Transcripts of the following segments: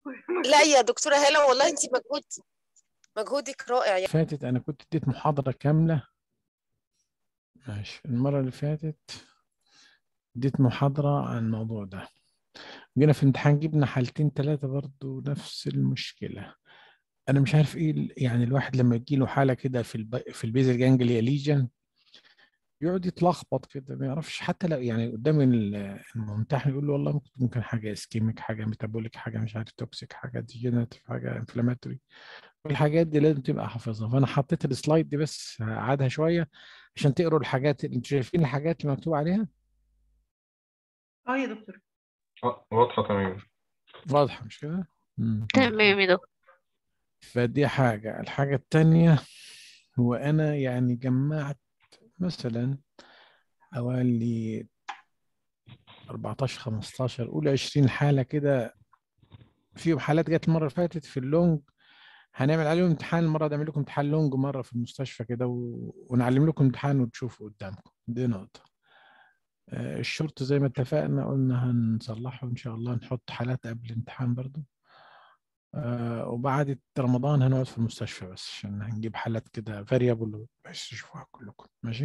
لا يا دكتورة هالة والله انت مجهود مجهودك رائع يعني فاتت انا كنت اديت محاضرة كاملة ماشي المرة اللي فاتت اديت محاضرة عن الموضوع ده جينا في امتحان جبنا حالتين ثلاثة برضو نفس المشكلة انا مش عارف ايه ال- يعني الواحد لما يجيله حالة كده في الب... في البيزل جانجليا ليجن يقعد يتلخبط كده ما يعرفش حتى لو يعني قدام ال- الممتحن يقول له والله ممكن ممكن حاجة اسكيميك حاجة ميتابوليك حاجة مش عارف توكسيك حاجة ديجنراتيف حاجة انفلاماتوري والحاجات دي لازم تبقى حافظها فانا حطيت السلايد دي بس هقعدها شويه عشان تقروا الحاجات اللي انتوا شايفين الحاجات اللي مكتوب عليها اه يا دكتور آه، واضحة تمام واضحه مش كده مم. تمام يا دكتور فدي حاجه الحاجه التانية هو انا يعني جمعت مثلا حوالي 14 15 قول 20 حاله كده فيهم حالات جت المره اللي فاتت في اللونج هنعمل عليهم امتحان المره دي اعمل لكم امتحان لونج مره في المستشفى كده و... ونعلم لكم امتحان وتشوفوا قدامكم دي نقطه آه، الشرط زي ما اتفقنا قلنا هنصلحه ان شاء الله نحط حالات قبل الامتحان برضو آه، وبعد رمضان هنقعد في المستشفى بس عشان هنجيب حالات كده فاريبل بحيث تشوفوها كلكم ماشي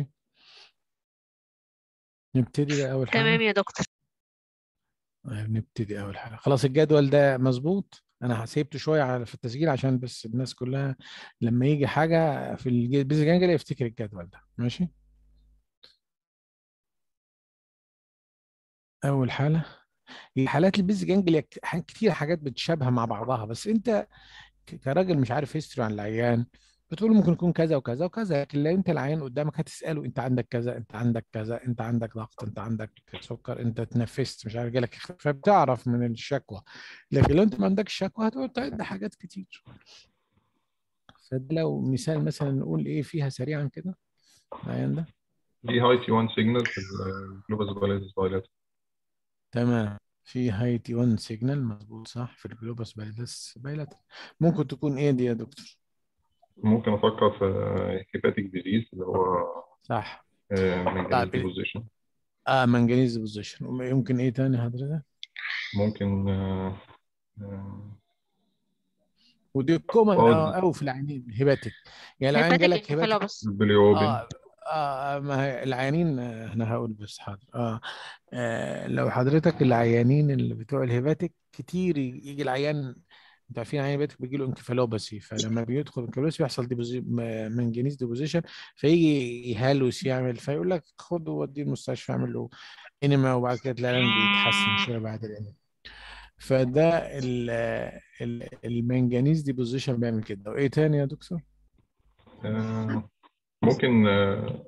نبتدي بقى اول حاجه تمام يا دكتور طيب نبتدي اول حاجه خلاص الجدول ده مظبوط انا سيبته شويه على في التسجيل عشان بس الناس كلها لما يجي حاجه في البيزنس جانجل يفتكر الجدول ده ماشي اول حاله الحالات البيزنس جانجل كتير حاجات بتشابه مع بعضها بس انت ك- كراجل مش عارف هيستوري عن العيان بتقول ممكن يكون كذا وكذا وكذا لكن لو انت العيان قدامك هتساله انت عندك كذا انت عندك كذا انت عندك ضغط انت عندك سكر انت اتنفست مش عارف جالك اختفاء فبتعرف من الشكوى لكن لو انت ما عندكش شكوى هتقعد تعد حاجات كتير فده لو مثال مثلا نقول ايه فيها سريعا كده العيان ده دي هاي تي 1 سيجنال في الجلوبال فاليز فايلات تمام في هاي تي 1 سيجنال مظبوط صح في الجلوبس بايلس بايلات ممكن تكون ايه دي يا دكتور ممكن افكر في هيباتيك ديزيز اللي هو صح منجنيز طيب. ديبوزيشن اه منجنيز بوزيشن يمكن ايه تاني حضرتك ممكن آه، آه، ودي كومن آه، او في العيانين هيباتيك يعني العيان هيباتيك جالك هيباتيك انكفالوباث البليوبين اه اه ما هي العيانين آه، انا هقول بس حاضر آه. اه لو حضرتك العيانين اللي بتوع الهيباتيك كتير يجي العيان انت عارفين عيان هيباتيك بيجي له انكفالوباسي فلما بيدخل انكفالوباسي بيحصل ديبوزي م- منجنيز ديبوزيشن فيجي يهلوس يعمل فيقول لك خده وديه المستشفى اعمل له انما وبعد كده تلاقي العيان بيتحسن شويه بعد الانما فده ال- ال- المنجنيز ديبوزيشن بيعمل كده وايه تاني يا دكتور؟ آه، ممكن آه،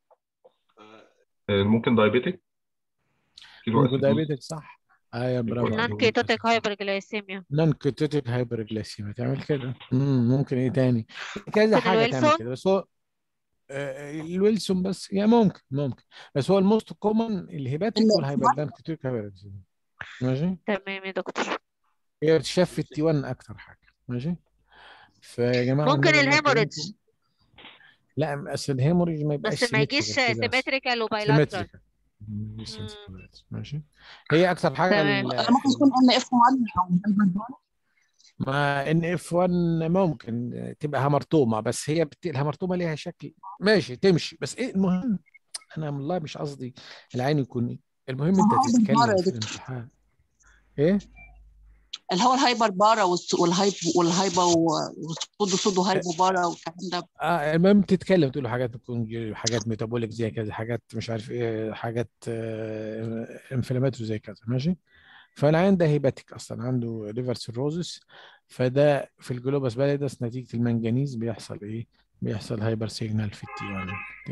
آه، ممكن دايابيتك كيلو ممكن اسيدوز دايابيتك صح ايوه برافو يبقى عليك نون كيتوتيك هايبرجلايسيميا نون كيتوتيك هايبرجلاسيميا تعمل كده مم، ممكن ايه تاني كذا ممكن حاجه تعمل الويلسون كده بس هو آه، الويلسون بس يعني ممكن ممكن بس هو الموست كومن الهيباتيك والهايبردان كيتوتيك هايبرجلاسيميا ماشي تمام يا دكتور هي بتشاف في التي 1 اكتر حاجه ماشي فيا جماعه ممكن والنبي الله الهيموريدج يكرمكم لا اصل الهيموريج ما يبقاش بس ما يجيش سيمتريكال كده سيمتريكال وبايلاترال سيمتريكال ما يجيش symmetrical. ماشي هي اكتر حاجه تمام. ال- ممكن يكون ان اف 1 او هايبربول ما ان اف 1 ممكن تبقى هامرتومه بس هي بت... الهامرتومه ليها شكل ماشي تمشي بس ايه المهم انا والله مش قصدي العين يكون ايه المهم انت هو عايز تتكلم المرة يا في دكتور. الامتحان ايه اللي هو الهايبر بارا والس- والهايب والهايبا والسودو سودو هايبو بارا والكلام ده آه المهم تتكلم تقول له حاجات تكون حاجات ميتابوليك زي كذا حاجات مش عارف ايه حاجات آه انفلاماتوري زي كذا ماشي فالعين ده هيباتيك اصلا عنده ليفر سيروزس فده في الجلوباس باليدس نتيجه المنجنيز بيحصل ايه؟ بيحصل هايبر سيجنال في التي 1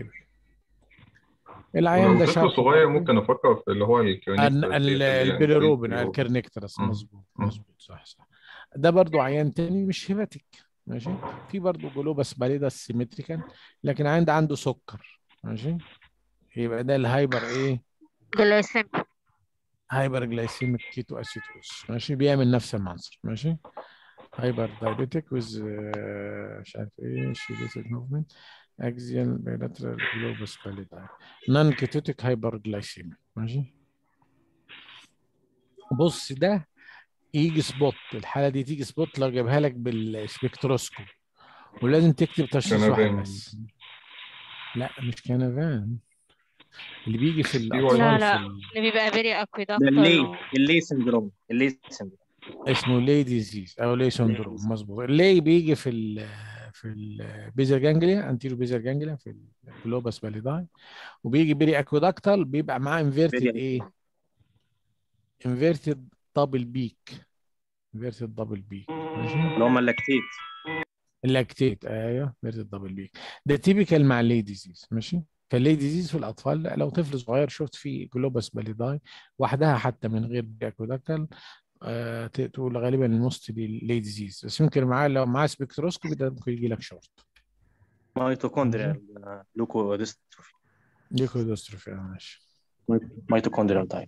العين ولو ده طفل شاب صغير ممكن افكر في اللي هو الكيونيكتر البيليروبين الكيرنيكترس مم. مظبوط مم. مظبوط صح صح ده برضو عيان تاني مش هيباتيك ماشي في برضو جلوباس باليدس سيمتريكال لكن عند عنده سكر ماشي يبقى ده الهايبر ايه جلايسيميا هايبر جلايسيميك كيتو اسيتوز ماشي بيعمل نفس المنظر ماشي هايبر دايبيتيك ويز مش عارف ايه شيليتد موفمنت اكزيال بايلاترال جلوبوس باليداي نون كيتوتيك هايبر جلايسيميك ماشي بص ده يجي سبوت الحاله دي تيجي سبوت لو جابها لك بالسبكتروسكوب ولازم تكتب تشخيص واحد كنفان. بس لا مش كنفان اللي بيجي في لا، الاطفال لا. في ال... اللي بيبقى فيري ده اكويدكتور اللي اللي سندروم اللي سندروم اسمه لي ديزيز او لي سندروم disease. مظبوط اللي بيجي في ال في البيزر جانجليا انتيرو بيزر جانجليا في الجلوباس باليداي وبيجي بيري اكويدكتال بيبقى معاه انفيرتد Very ايه انفيرتد دبل بيك انفيرتد دبل بيك ماشي اللي هم اللاكتيت اللاكتيت ايوه انفيرتد دبل بيك ده تيبيكال مع اللي ديزيز ماشي فاللي ديزيز في الاطفال لا، لو طفل صغير شفت فيه جلوباس باليداي وحدها حتى من غير اكويدكتال آه ت- تقول غالبا الموست دي لي ديزيز بس يمكن معاه لو معاه سبكتروسكوبي ده ممكن يجي لك شورت ميتوكوندريال لوكوديستروفي ليكودوستروفي آه، ماشي ميتوكوندريال تايب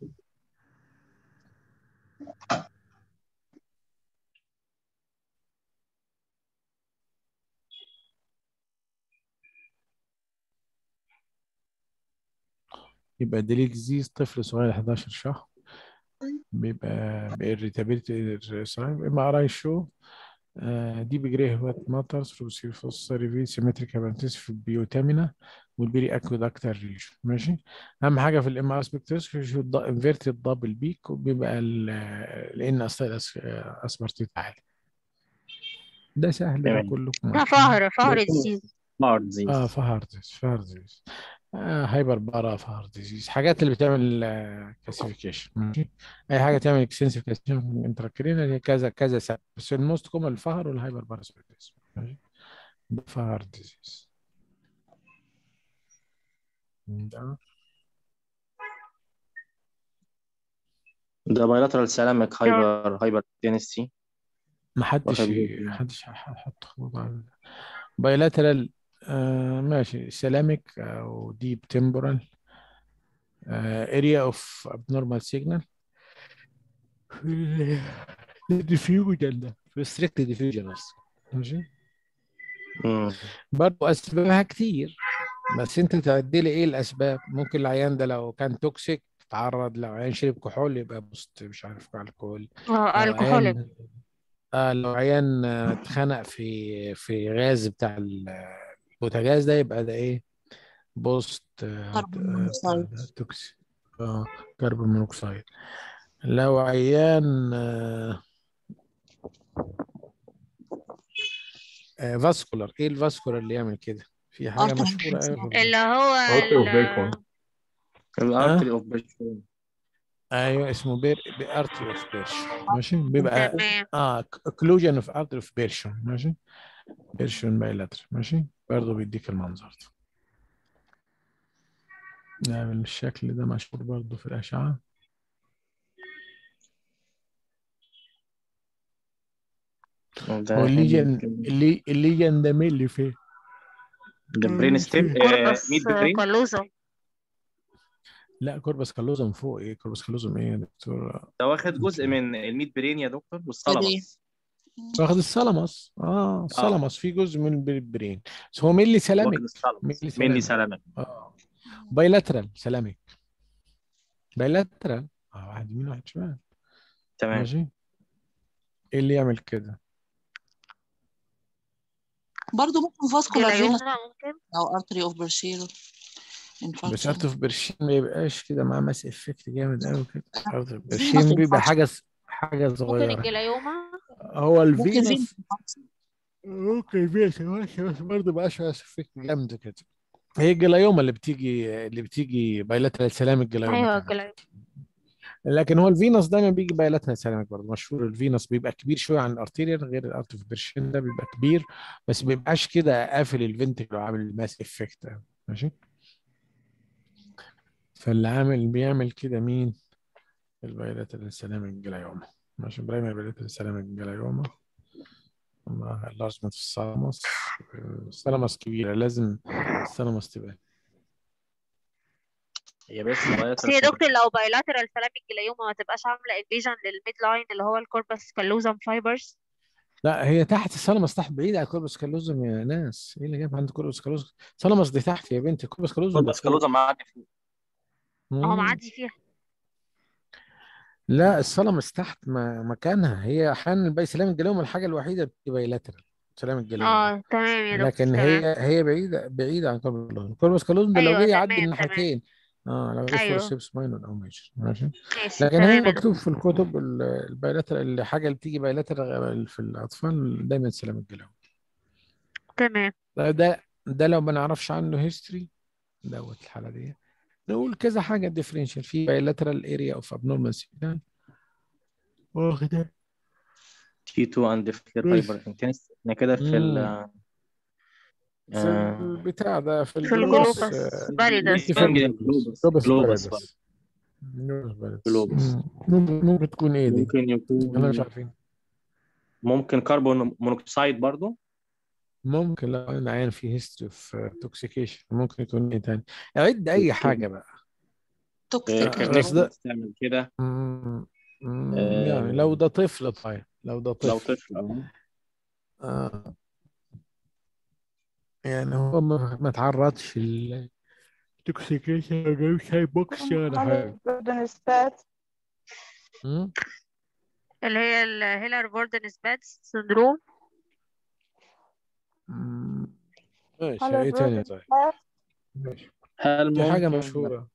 يبقى ديلي ديزيز طفل صغير 11 شهر بيبقى بإريتابيلتي ام ار اي شو دي بجريه وات ماترز روسي فوسفوري في سيمتريك هابانتس في البيوتامينا والبيري اكويدكتال ريجن ماشي اهم حاجه في الام ار سبكتروسكوبي شو انفيرتد دبل بيك وبيبقى لان اصلا اسبرتيت عالي ده سهل ده تمام. كلكم لا عارفين. فهر فهر ديزيز هارد ديزيز اه فهر ديزيز فهر ديزيز آه هايبر بارا فهر ديزيز حاجات اللي بتعمل كلاسيفيكيشن ماشي اي حاجه تعمل اكستنسيف كلاسيفيكيشن انتراكرينال هي كذا كذا سبب بس الموست كومن الفهر والهايبر بارا ماشي ده فهر ديزيز ده ده بايلاترال سيراميك هايبر هايبر تنسي ما حدش واخد بالي. ما حدش هحط خطوط على بايلاترال آه ماشي سيراميك او ديب تمبورال اريا اوف abnormal signal الديفيوجن ده ريستريكت ديفيوجن اصلا ماشي مم. برضه اسبابها كتير بس انت تعدي لي ايه الاسباب ممكن العيان ده لو كان توكسيك تعرض لو عيان شرب كحول يبقى بوست مش عارف الكحول اه لو الكحوليك عيان آه لو عيان آه، اتخنق في في غاز بتاع ال- البوتاجاز ده يبقى ده ايه بوست آه، كربون آه، مونوكسيد. توكسي اه كربون مونوكسيد لو عيان آه، آه، فاسكولار ايه الفاسكولار اللي يعمل كده في حاجه أرتر مشهوره قوي في اللي هو Artery of ال- Bacon. الارتري اوف بيرشون ايوه اسمه بير ارتري اوف بيرشن ماشي بيبقى تمام اه اوكلوجن اوف ارتري اوف بيرشن ماشي بيرشن بايلاتر ماشي برضه بيديك المنظر ده نعمل الشكل ده مشهور برضه في الأشعة ده هو الليجن كان- اللي الليجن ده مين اللي فيه؟ ده برين ستيب كوربس ميد برين كالوزا لا كوربس كالوزم فوق ايه كوربس كالوزم ايه يا دكتور ده واخد جزء من الميد برين يا دكتور والثالاموس واخد الثالاموس اه الثالاموس في جزء من البرين بس هو مين اللي سلامك واخد الثالاموس ميلي مينلي سلامك. سلامك اه بايلاترال سلامك بايلاترال اه واحد يمين واحد شمال تمام ماشي ايه اللي يعمل كده؟ برضه ممكن فاسكولار فينس جلايوما ممكن او ارتري اوف برشيرو بس ارت اوف برشين ما يبقاش كده معاه ماس افكت جامد قوي كده ارت اوف فينوس برشين بيبقى ينفعش. حاجه حاجه ممكن صغيره الجلايوما هو ممكن الفينوس فينوس ممكن فينوس ماشي بس برضه ما بقاش ماس افكت جامد كده هي الجلايوما اللي بتيجي اللي بتيجي بايلاترال سلامك جلايوما ايوه كمان. الجلايوما لكن هو الفينوس دايما بيجي بايلاترال سلامك برضه مشهور الفينوس بيبقى كبير شويه عن الارتيريال غير الارت اوف برشين ده بيبقى كبير بس ما بيبقاش كده قافل الفنتكل وعامل ماس افكت ماشي فاللي عامل بيعمل كده مين البايلاترال سلامك جلايوما ماشي برايمري بايلاترال سلامك جلايوما لارجمنت في الثالاموس الثالاموس كبيرة لازم الثالاموس تبقى هي بس بس يا دكتور لو بايلاترال سلامك جلايوما ما تبقاش عامله انفيجن للميد لاين اللي هو الكوربس كالوزم فايبرز لا هي تحت الثالاموس تحت بعيد عن كوربس كالوزم يا ناس ايه اللي جاب عند كوربس كالوزم الثالاموس دي تحت يا بنتي كوربس كالوزم بس كالوزا معدي فوق هو معدي فيها لا السلمس تحت ما مكانها هي احيانا الباي سلام الجلوم الحاجه الوحيده اللي بتبقى بايلاترال سلام الجلوم ده اه تمام يا دكتور لكن تمام هي هي بعيده بعيده عن كوربس كالوزم كوربس كالوزم ده لو ايوه جه يعدي تمام تمام الناحيتين اه لو جه ايوه فورسيبس ماينور او ميجر ماشي ماشي لكن هي تمام يا مكتوب دكتور في الكتب ال- البايلاترال الحاجه اللي بتيجي بايلاترال في الاطفال دايما سلام الجلوم تمام ده ده ده لو ما نعرفش عنه هيستوري دوت الحاله دي نقول كذا حاجه ديفرنشال في بايلاترال اريا اوف ابنورمال سيجنال واخده تي 2 اند فلير بس هايبر انتنس احنا كده في ال مم. في آه، البتاع ده في في الجلوبس الجلوبس فاليدس انكفالوبس جلوبس جلوبس جلوبس بارادس جلوبس بارادس جلوبس مم. ممكن ممكن تكون ايه دي ممكن انا مش يكون عارفين ممكن كربون مونوكسيد برضو ممكن لو انا عيان في هيستوري في توكسيكيشن ممكن يكون ايه تاني عد اي حاجه بقى توكسيك آه، بس ده تعمل كده مم. مم. آه، يعني لو ده طفل طيب لو ده لو طفل طفل أو آه. يعني هو ما ما تعرضش للتوكسيكيشن ما جابش هاي بوكسي ولا حاجه مم. اللي هي الهيلر بوردن سباتس سندروم مم. ماشي ايه تاني طيب ماشي هل دي حاجة ممكن مشهورة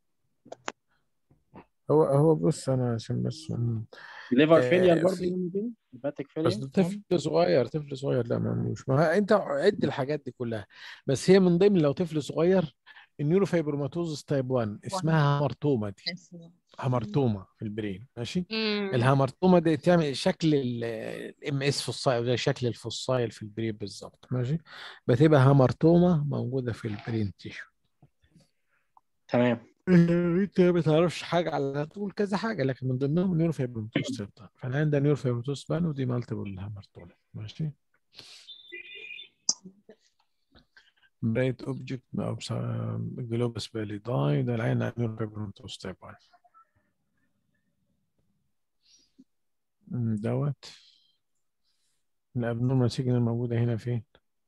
هو هو بص أنا عشان بس مم. ليفر آه، فيلير برضو في- يعمل هيباتيك بس فيلير ده طفل صغير طفل صغير لا ما عندوش ما ه- أنت عد الحاجات دي كلها بس هي من ضمن لو طفل صغير النيوروفايبروماتوزس تايب 1 اسمها هامرتوما دي هامرتوما في البرين ماشي مم. الهامرتوما دي تعمل شكل الام اس فصائل زي شكل الفصائل في البرين بالظبط ماشي بتبقى هامرتوما موجودة في البرين تيشو تمام انت ما تعرفش حاجه على تقول كذا حاجه لكن من ضمنهم نيور فايبروماتوس سيرتان فالان ده نيور فايبروماتوس بان ودي مالتيبل هامرتولا ماشي برايت اوبجكت او جلوبس باليداي ده العين على نيور فايبروماتوس تايب 1 دوت الابنورمال سيجنال موجوده هنا فين؟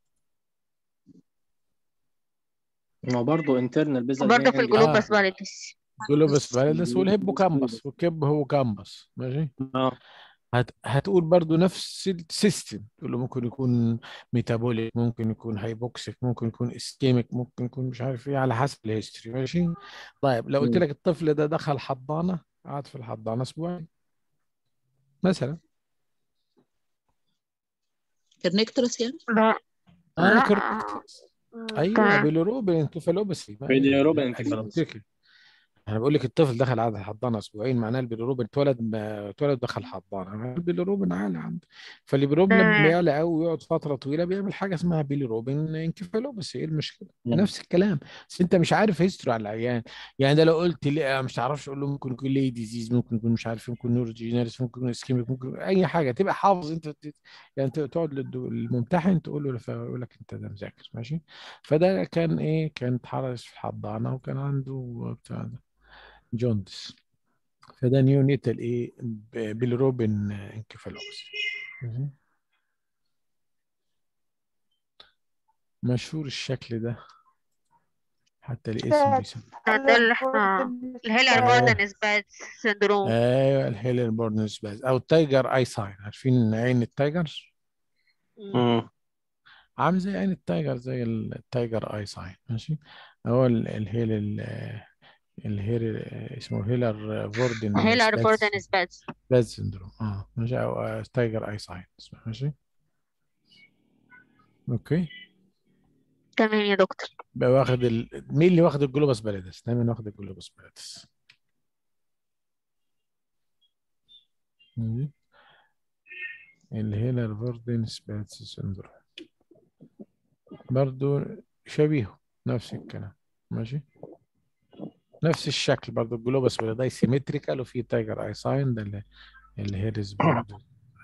ما برضه انترنال بيزل برضه في الجلوبس آه. فاليدس جلوبس باليدس والهيبوكامبس والكب هو كامبس ماشي اه هت... هتقول برضو نفس السيستم تقول له ممكن يكون ميتابوليك ممكن يكون هايبوكسيك ممكن يكون اسكيميك ممكن يكون مش عارف ايه على حسب الهيستوري ماشي طيب لو قلت مم. لك الطفل ده دخل حضانة قعد في الحضانة اسبوعين مثلا كرنكترس يعني لا اه لا كورتكس مم. ايوه تمام بيلوروبين انكفالوباسي ما- بيليروبين لا، انكفالوباسي. منطقي انا بقول لك الطفل دخل قعد الحضانه اسبوعين معناه البيليروبين اتولد ما- اتولد دخل حضانه البيليروبين عالي عنده فالبيليروبين لما تمام. بيعلى قوي ويقعد فتره طويله بيعمل حاجه اسمها بيليروبين انكفالوباسي ايه المشكله؟ مم. نفس الكلام بس انت مش عارف هيستوري على العيان يعني ده لو قلت لي مش تعرفش اقول له ممكن يكون ليه ديزيز ممكن يكون مش عارف ممكن نيوروجينيرس ممكن يكون اسكيميك ممكن يكون اي حاجه تبقى حافظ انت ت- يعني انت تقعد للدو- للممتحن تقول له يقول لك انت ده مذاكر ماشي فده كان ايه كان اتحرس في الحضانه وكان عنده بتاع ده جوندس فده نيونيتال ايه ب- بالروبين انكفالوباسي ماشي. مشهور الشكل ده حتى الاسم بيسمى ده اللي احنا الهيلر آه. بوردن سباتس سندروم ايوه الهيلر بورنس باز او التايجر اي ساين عارفين عين التايجر مم. عامل زي عين التايجر زي التايجر اي ساين ماشي هو ال- الهيل ال- الهيل اسمه هيلر فوردن هيلر سباتس- بوردن سباتس باز سندروم اه ماشي او آه، تايجر اي ساين اسمه ماشي اوكي تمام يا دكتور بقى واخد ال... مين اللي واخد الجلوبس باليدس دايما واخد الجلوبس باليدس ماشي. الهيلر فوردن سباتس سندروم برضو شبيه نفس الكلام ماشي نفس الشكل برضو الجلوبس باليداي سيمتريكال وفي تايجر اي ساين ده اللي الهيرز برضو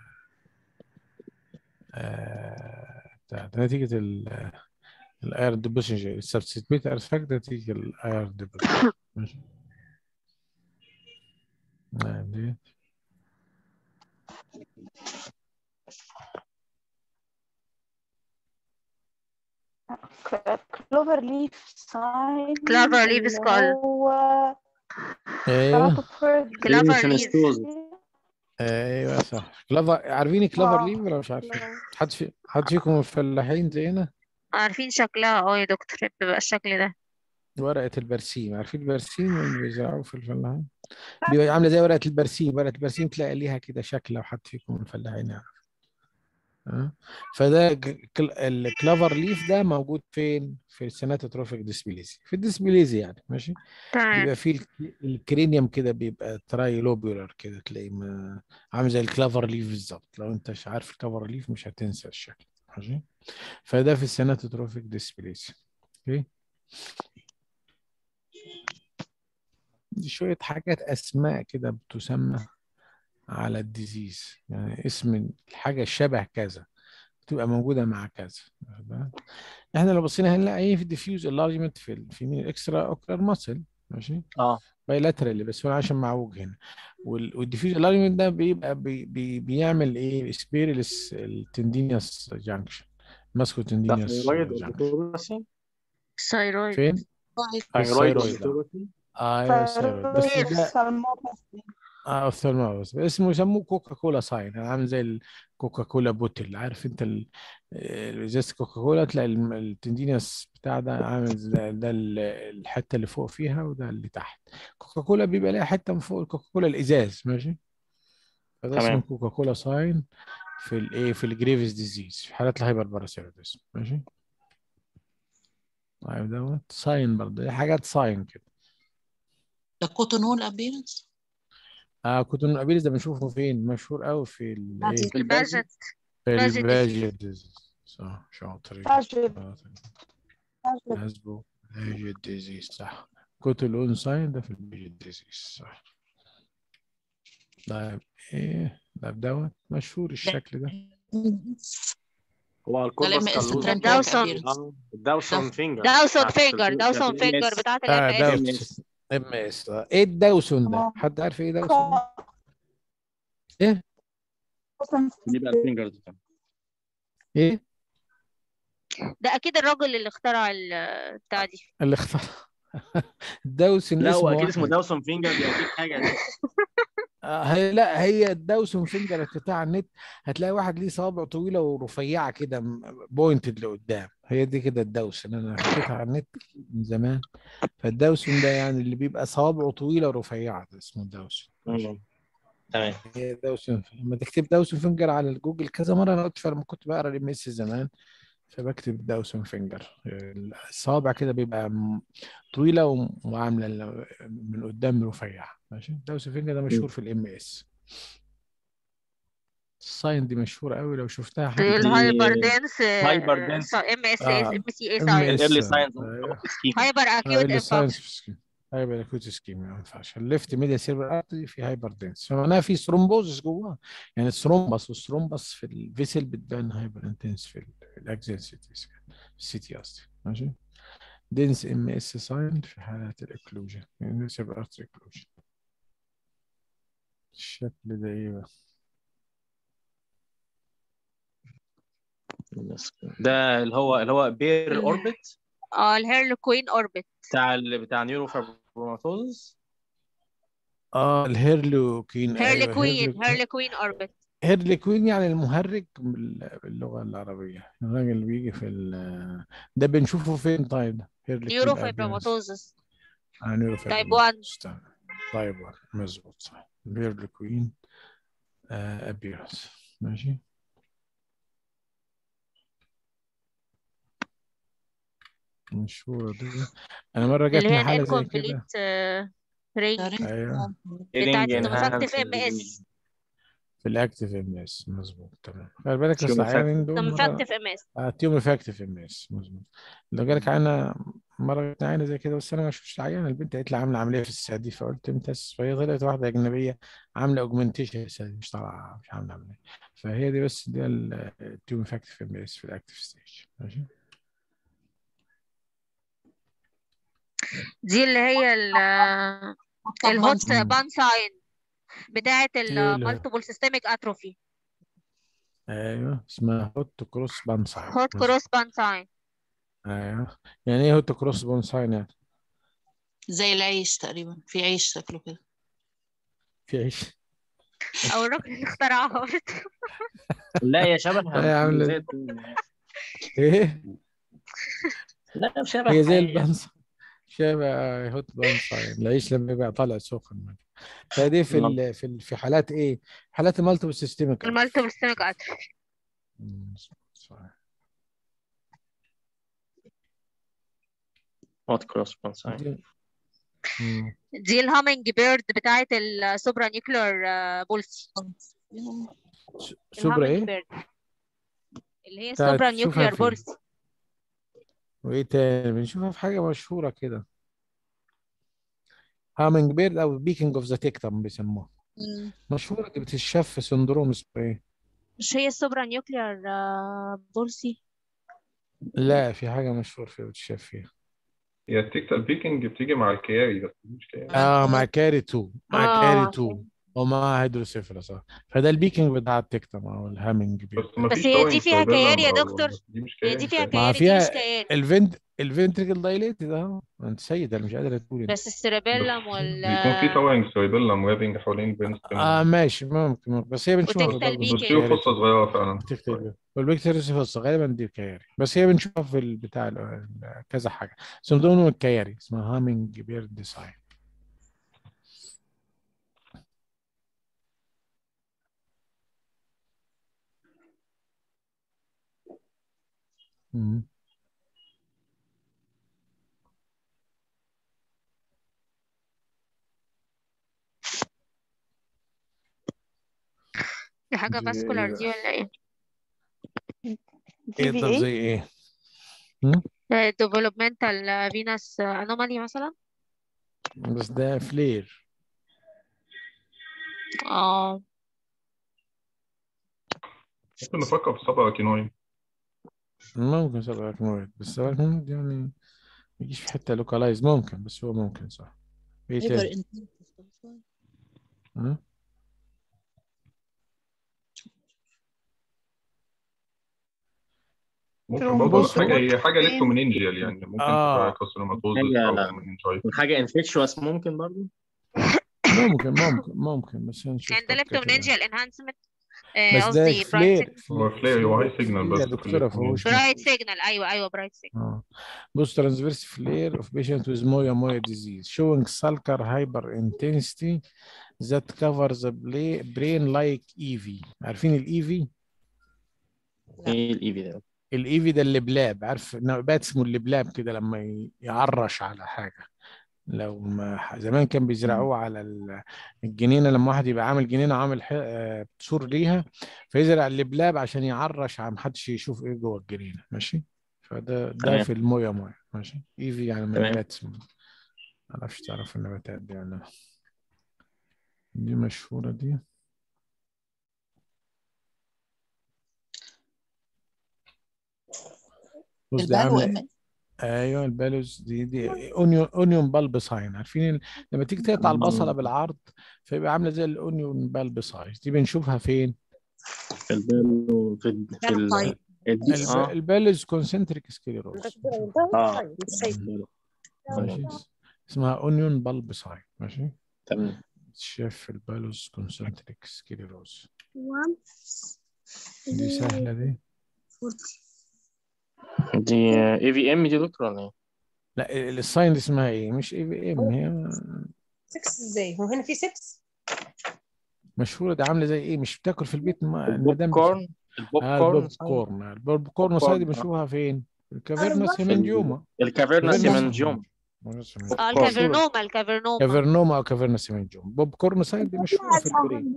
آه... بتاع ده نتيجة ال الاير ديبوزيشن السبستيتيوت ارتفاكت نتيجة الاير ديبوزيشن ماشي آه، دي كلوفر ليف ساين Clover leaf skull. هو ايوه كلافر Clinician ليف stool. ايوه صح كلافر عارفين كلافر آه. ليف ولا مش عارفين حد في حد فيكم فلاحين زينا عارفين شكلها اه يا دكتور بيبقى الشكل ده ورقة البرسيم عارفين البرسيم اللي بيزرعوه في الفلاحين بيبقى عاملة زي ورقة البرسيم ورقة البرسيم تلاقي ليها كده شكل لو حد فيكم من الفلاحين يعرف ها؟ فده ج- كل- الكلافر ليف ده موجود فين؟ في السيناتوتروفيك ديسبليزي في الديسبليزي يعني ماشي تمام بيبقى فيه الك- الكرينيوم كده بيبقى ترايلوبيولار كده تلاقيه ما- عامل زي الكلافر ليف بالظبط لو انت مش عارف الكلافر ليف مش هتنسى الشكل ماشي فده في السيناتوتروفيك ديسبليزي اوكي دي شوية حاجات أسماء كده بتسمى على الديزيز يعني اسم الحاجة شبه كذا بتبقى موجودة مع كذا واخد بالك؟ احنا لو بصينا هنلاقي ايه في الديفيوز اللارجمنت في ال- في مين الاكسترا اوكلر ماسل ماشي اه بايلاترالي بس هو عشان معوج هنا وال- والديفيوز اللارجمنت ده بيبقى بي بي بيعمل ايه سبيرلس التندينيوس جانكشن ماسكو ده تندينيوس ثايرويد جانكشن اوبيتوباسي الثايرويد فين؟ ثايرويد الثايرويد آه. اوبيتوباسي ايوه الثايرويد بس فيروس ده سالمونيلا اه اوفثالموس اسمه يسموه كوكا كولا ساين عامل زي الكوكا كولا بوتل عارف انت ال- ال- ازازه كوكا كولا تلاقي الم- التندينس بتاع ده عامل زي ده ال- الحته اللي فوق فيها وده اللي تحت كوكا كولا بيبقى لها حته من فوق الكوكا كولا الازاز ماشي فده اسمه تمام كوكا كولا ساين في الايه في الجريفز ديزيز في حالات الهايبر باراسيروتيزم ماشي طيب دوت ساين برضه دي حاجات ساين كده ده كوتونول ابيرنس اه كوتون الابيليس ده بنشوفه فين مشهور قوي في الايه في الباجت باجت في باجت الباجيت ديزيز صح شاطرين فاجد شاطرين فاجد حسبه باجيت ديزيز صح كتل اون ساين ده في الباجيت ديزيز صح طيب ايه ده دوت مشهور الشكل ده هو ده الكوربس الام اس كالوزم ترانكويك داوسون ابيرنس اه الداوسون فينجر داوسون بتاعت فينجر الفيزياء داوسون ام فينجر اس بتاعت اه الام اس ام داوسون اس ام اس آه. ايه الداوسون ده حد عارف ايه داوسون ده ايه بيبقى الفينجرز ايه ده اكيد الراجل اللي اخترع ال- بتاع دي اللي اختار الداوسون لا هو اسمه اكيد اسمه واحد داوسون فينجر دي اكيد حاجه دي آه، هي لا هي الداوسون فينجر بتاع النت هتلاقي واحد ليه صوابع طويله ورفيعه كده بوينتد لقدام هي دي كده الداوسون انا حكيتها على النت من زمان فالداوسون ده يعني اللي بيبقى صوابعه طويله ورفيعه ده اسمه الداوسون ماشي مم. تمام هي داوسون لما تكتب داوسون فينجر على الجوجل كذا مره انا قلت لما كنت بقرا الام اس زمان فبكتب داوسون فينجر الصوابع كده بيبقى م- طويله وم- وعامله ال- من قدام رفيعه ماشي داوسون فينجر ده مشهور في الام اس الساين دي مشهوره قوي لو شفتها دي حد الهايبر دينس هايبر دينس ام اس اه ام سي اي ام ساين اس الايرلي ساينز ايوه سكيم هايبر اه اكيوت اللي ساينس انفكشن سكيم هايبر اكوت سكيم ما ينفعش الليفت ميديا سيربر ارتري في هايبر دنس فمعناها في ثرومبوزس جواه يعني الثرومبس والثرومبس في الفيسل بتبان هايبر انتنس في الاكزيال سيتي السي تي قصدي ماشي دنس ام اس ساين في حالات الاكلوجن يعني سيربر ارتري اكلوجن الشكل ده ايه بقى ده اللي هو اللي هو بير اوربت اه الهيرلوكوين اوربت بتاع ال... بتاع نيوروفابروماتوز اه الهيرلوكين ايوه هيرلوكوين هيرلوكين هيرلوكوين اوربت هيرلكوين يعني المهرج بال- باللغة العربية الراجل اللي بيجي في ال ده بنشوفه فين طيب ده هيرلكوين أبيرنس نيوروفايبروماتوزس آه تايب 1 نيوروفايبروماتوس طيب 1 مظبوط صح هيرلكوين آه أبيرنس ماشي مشهورة دي أنا مرة اللي جاتني هي حالة زي الانكومبليت كده رينج أيوه بتاعت هيلينج النوفاكتيف انهانس ام اس في الأكتيف ام اس مظبوط تمام خلي بالك تيوم أصل العيانين دول مرة نوفاكتيف ام اس تيوم افكتيف ام اس مظبوط لو جالك عينه مره جاتني عينه زي كده بس انا ما شفتش العينه البنت قالت لي عامله عمليه في السادي فقلت امتى فهي طلعت واحده اجنبيه عامله اوجمنتيشن السادي مش طالعه مش عامله عمليه فهي دي بس دي التيوم افكتيف ام اس في الاكتيف ستيج ماشي دي اللي هي ال- الهوت مم. بان ساين بتاعت ايه اللي المالتيبل سيستميك اتروفي ايوه اسمها هوت كروس بانساين هوت مظبوط كروس بان ساين ايوه يعني ايه هوت كروس بانساين يعني زي العيش تقريبا في عيش شكله كده في عيش او الراجل اللي اخترعها لا هي شبه هي عاملة زي إيه؟ التونة. ايه لا شبه هي زي حاجة. البنصة شبه هوت بنصة يعني العيش لما يبقى طالع سخن فدي في ال... في ال... في حالات ايه؟ حالات المالتيبل سيستمك المالتيبل ستيمك اتروفي هوت كروس بانساين دي الهامينج بيرد بتاعت السوبرا نيوكلير بولسي سوبر ايه؟ بيرد اللي هي بتاعت- السوبرا شوفها نيوكلير فين؟ بولسي وايه تاني بنشوفها في حاجة مشهورة كده هامينج بيرد او بيكينج اوف ذا تيكتم بيسموها مم. مشهورة دي بتتشاف في سندروم اسمه ايه؟ مش هي السوبرا نيوكلير بولسي لا في حاجة مشهور فيها بتتشاف فيها هي التيكتال بيكنج بتيجي مع الكياري بس مش كياري اه مع كاري 2 مع آه. كاري 2 ومع هيدروسيفلس اه فده البيكينج بتاع التكتم او الهامينج بيرد بس ما بس فيش هي دي تاوينج فيها سيربيلم كياري يا أو- دكتور. دي مش هي كياري دي فيها مش ما كياري دي فيها مش كياري الفنت الفنتريكل دايليتد اهو انت سيد انا مش قادر تقول انت. بس السيربيلم بس وال بيكون في تاوينج سيربيلم رابنج حوالين البرين اه ماشي ممكن ممكن. بس هي بنشوفها في وتكتل البلبل بيكينج. بس فيه فرصة صغيرة فعلا تكتب والبكتيريا فصة غالبا دي كياري بس هي بنشوفها في البتاع ال- ال- كذا حاجه سندروم الكياري اسمها هامينج بيرد ساين مم. دي حاجة دي فاسكولار إيه دي ولا ايه؟ ايه في ده ايه؟ زي ايه؟ developmental venous anomaly مثلا بس ده فلير اه ممكن نفكر في سبعة كينوين ممكن سبع كنويد بس سبع كنويد يعني ما يجيش في حته لوكالايز ممكن بس هو ممكن صح ايه هايبر تاني؟ انتنسيف ها؟ ممكن برضه بص، حاجة هو- هي حاجة ليبتومينينجيال يعني ممكن آه. تبقى كارسينوماتوزس حاجة أو لا. مننجايتس حاجة انفكشوس ممكن برضو ممكن ممكن ممكن بس هنشوف يعني ده طب كده. leptomeningeal enhancement بس ده قصدي bright فلير signal هو فلير هو هاي سيجنال يا بس في دكتورة فهوش الليبتومينينجيال bright signal ايوه ايوه bright signal اه بص ترانسفيرس فلير اوف بيشنت with moya moya disease showing sulcar hyperintensity that covers the bla- brain like EV عارفين الايفي ايه الايفي ده الايفي ده اللبلاب عارف نبات اسمه اللبلاب كده لما ي- يعرش على حاجه لو ما ح- زمان كان بيزرعوه على ال- الجنينه لما واحد يبقى عامل جنينه عامل ح- آه، سور ليها فيزرع اللبلاب عشان يعرش على محدش يشوف ايه جوه الجنينه ماشي فده ده تمام. في المويه مويه ماشي ايفي يعني من تمام. نبات اسمه ما اعرفش تعرف النباتات دي ولا لا. دي مشهوره دي بص دي البالو عامله ام ايوه البالوز دي دي اونيون اونيون بالب ساين عارفين ال- لما تيجي تقطع البصله بالعرض فيبقى عامله زي الاونيون بالب سايز دي بنشوفها فين في البالو في ال- في ال طيب. الدي الب- اه البالوز كونسنتريك سكليروز اه ماشي اسمها اونيون بالب ساين ماشي تمام شاف في البالوز كونسنتريك سكليروز دي سهله دي دي اي في ام دي دكتور ولا ايه؟ لا ال- الساين دي اسمها ايه مش اي في ام هي 6 ازاي هو هنا في 6 مشهوره دي عامله زي ايه مش بتاكل في البيت ما البوب المدام كورن البوب آه كورن البوب كورن البوب كورن بوب سايد كورن، آه. بنشوفها فين؟ الكافيرنس هيمنجيوما الكافيرنا كافيرنس سيمنجيوم اه الكافرنوما الكافرنوما كافيرنوما او كافيرنس هيمنجيوما بوب كورن سايد دي مشهوره في البرين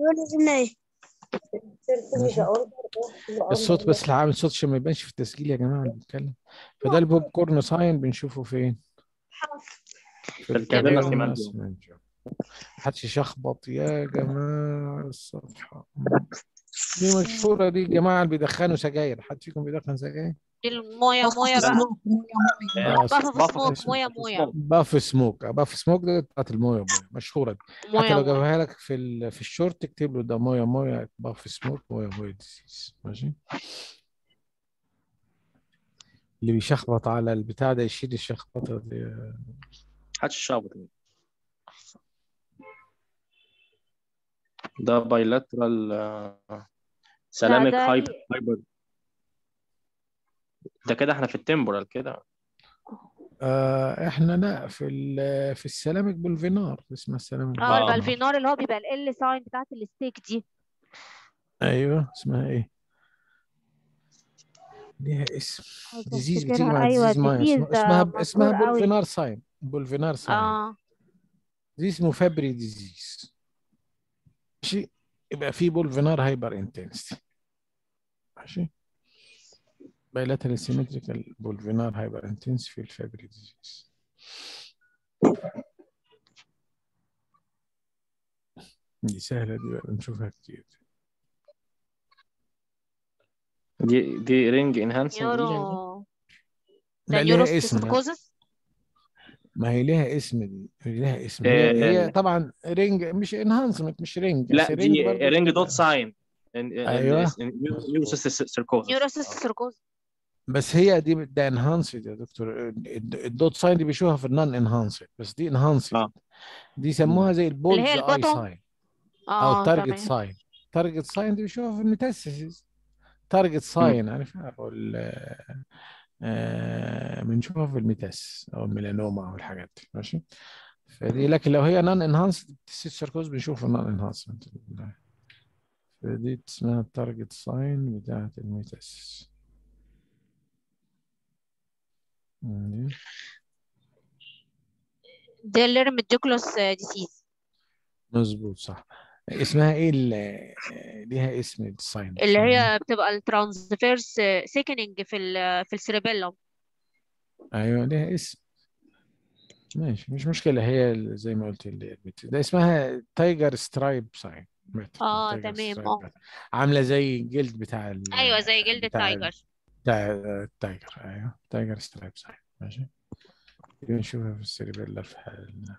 ماشي. الصوت بس اللي عامل صوت عشان ما يبانش في التسجيل يا جماعه اللي بيتكلم فده البوب كورن ساين بنشوفه فين؟ في الكافيرنس الكافيرنس هيمنجيوما. هيمنجيوما محدش يشخبط يا جماعه الصفحه دي مشهوره دي الجماعه اللي بيدخنوا سجاير حد فيكم بيدخن سجاير؟ دي المويه مويه بقى آه، باف باف سموك سموك. مويه مويه باف سموك باف سموك ده بتاعت المويه مويه مشهوره دي حتى مويه لو مويه جابها لك في ال... في الشورت تكتب له ده مويه مويه باف سموك مويه مويه ديزيز ماشي اللي بيشخبط على البتاع ده يشيل الشخبطه دي محدش شابط ده بايلاترال سلامك ده هايبر ليه- هايبر ده كده احنا في التمبورال كده آه احنا لا في ال- في السلامك بولفينار اسمها السلامك اه يبقى بولفينار الفينار اللي هو بيبقى ال ساين بتاعت الستيك دي ايوه اسمها ايه ليها اسم عايزة ديزيز بتيجي افتكرها مع ايوه ديزيز معين الديزيز اسمها ده اسمها اسمها مشهور قوي بولفينار ساين بولفينار ساين اه دي اسمه فابري ديزيز ماشي يبقى في بولفينار هايبر انتنسيتي ماشي بايلاترال سيمتريكال بولفينار هايبر انتنسيتي في الفابري ديزيز دي سهلة دي بقى بنشوفها كتير دي دي رينج انهانسنج ليجن نيورو لا ده ليها نيورو اسم سيركوزس ما هي ليها اسم دي ليها اسم هي, هي آه، طبعا رينج مش انهانسمنت مش رينج لا اصل رينج دي برضه رينج دوت بتبقى- ساين ايوه سيركوزس نيورو سيركوزس بس هي دي ده انهانسد يا دكتور الد- الدوت ساين دي بيشوفها في النون انهانسد بس دي انهانسد اه دي سموها زي البولز اللي هي اي البوتوم ساين او اه التارجت تمام ساين تارجت ساين دي بيشوفها في الميتاسيس تارجت ساين عارفها او ال- آه، بنشوفها في الميتاس او الميلانوما او الحاجات دي ماشي فدي لكن لو هي نون انهانسد سيركوز بنشوف النون انهانسمنت فدي اسمها التارجت ساين بتاعت الميتاسيس دي ده الليرميديوكلوس ديسيز مظبوط صح اسمها ايه ال- ليها اسم الساين اللي اسمها ايه هي بتبقى الترانسفيرس سيكننج في ال في السيربيلوم ايوه ليها اسم ماشي مش مشكلة هي ال- زي ما قلت اللي بت- ده اسمها تايجر سترايب ساين اه تايجر تمام سترايب اه عاملة زي الجلد بتاع ال ايوه زي جلد بتاع ال- التايجر بتاع التايجر ايوه تايجر سترايب ساين ماشي دي بنشوفها في السيربيلا في حال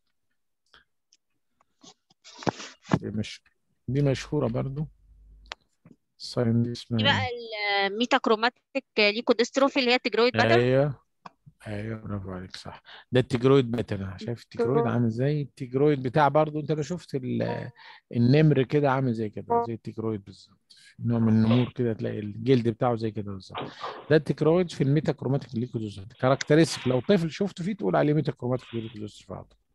دي مش دي مشهورة برضو الساين دي دي اسمها بقى ايه؟ الميتاكروماتيك ليكوديستروفي اللي هي التجرويد باترن ايوه ايوه برافو عليك صح ده التجرويد باترن شايف التجرويد عامل زي التجرويد بتاع برضو انت لو شفت ال- النمر كده عامل زي كده زي التجرويد بالظبط نوع من النمور كده تلاقي الجلد بتاعه زي كده بالظبط ده التجرويد في الميتاكروماتيك ليكودوستروفي كاركترستيك لو طفل شفته فيه تقول عليه ميتاكروماتيك ليكودوستروفي على طول.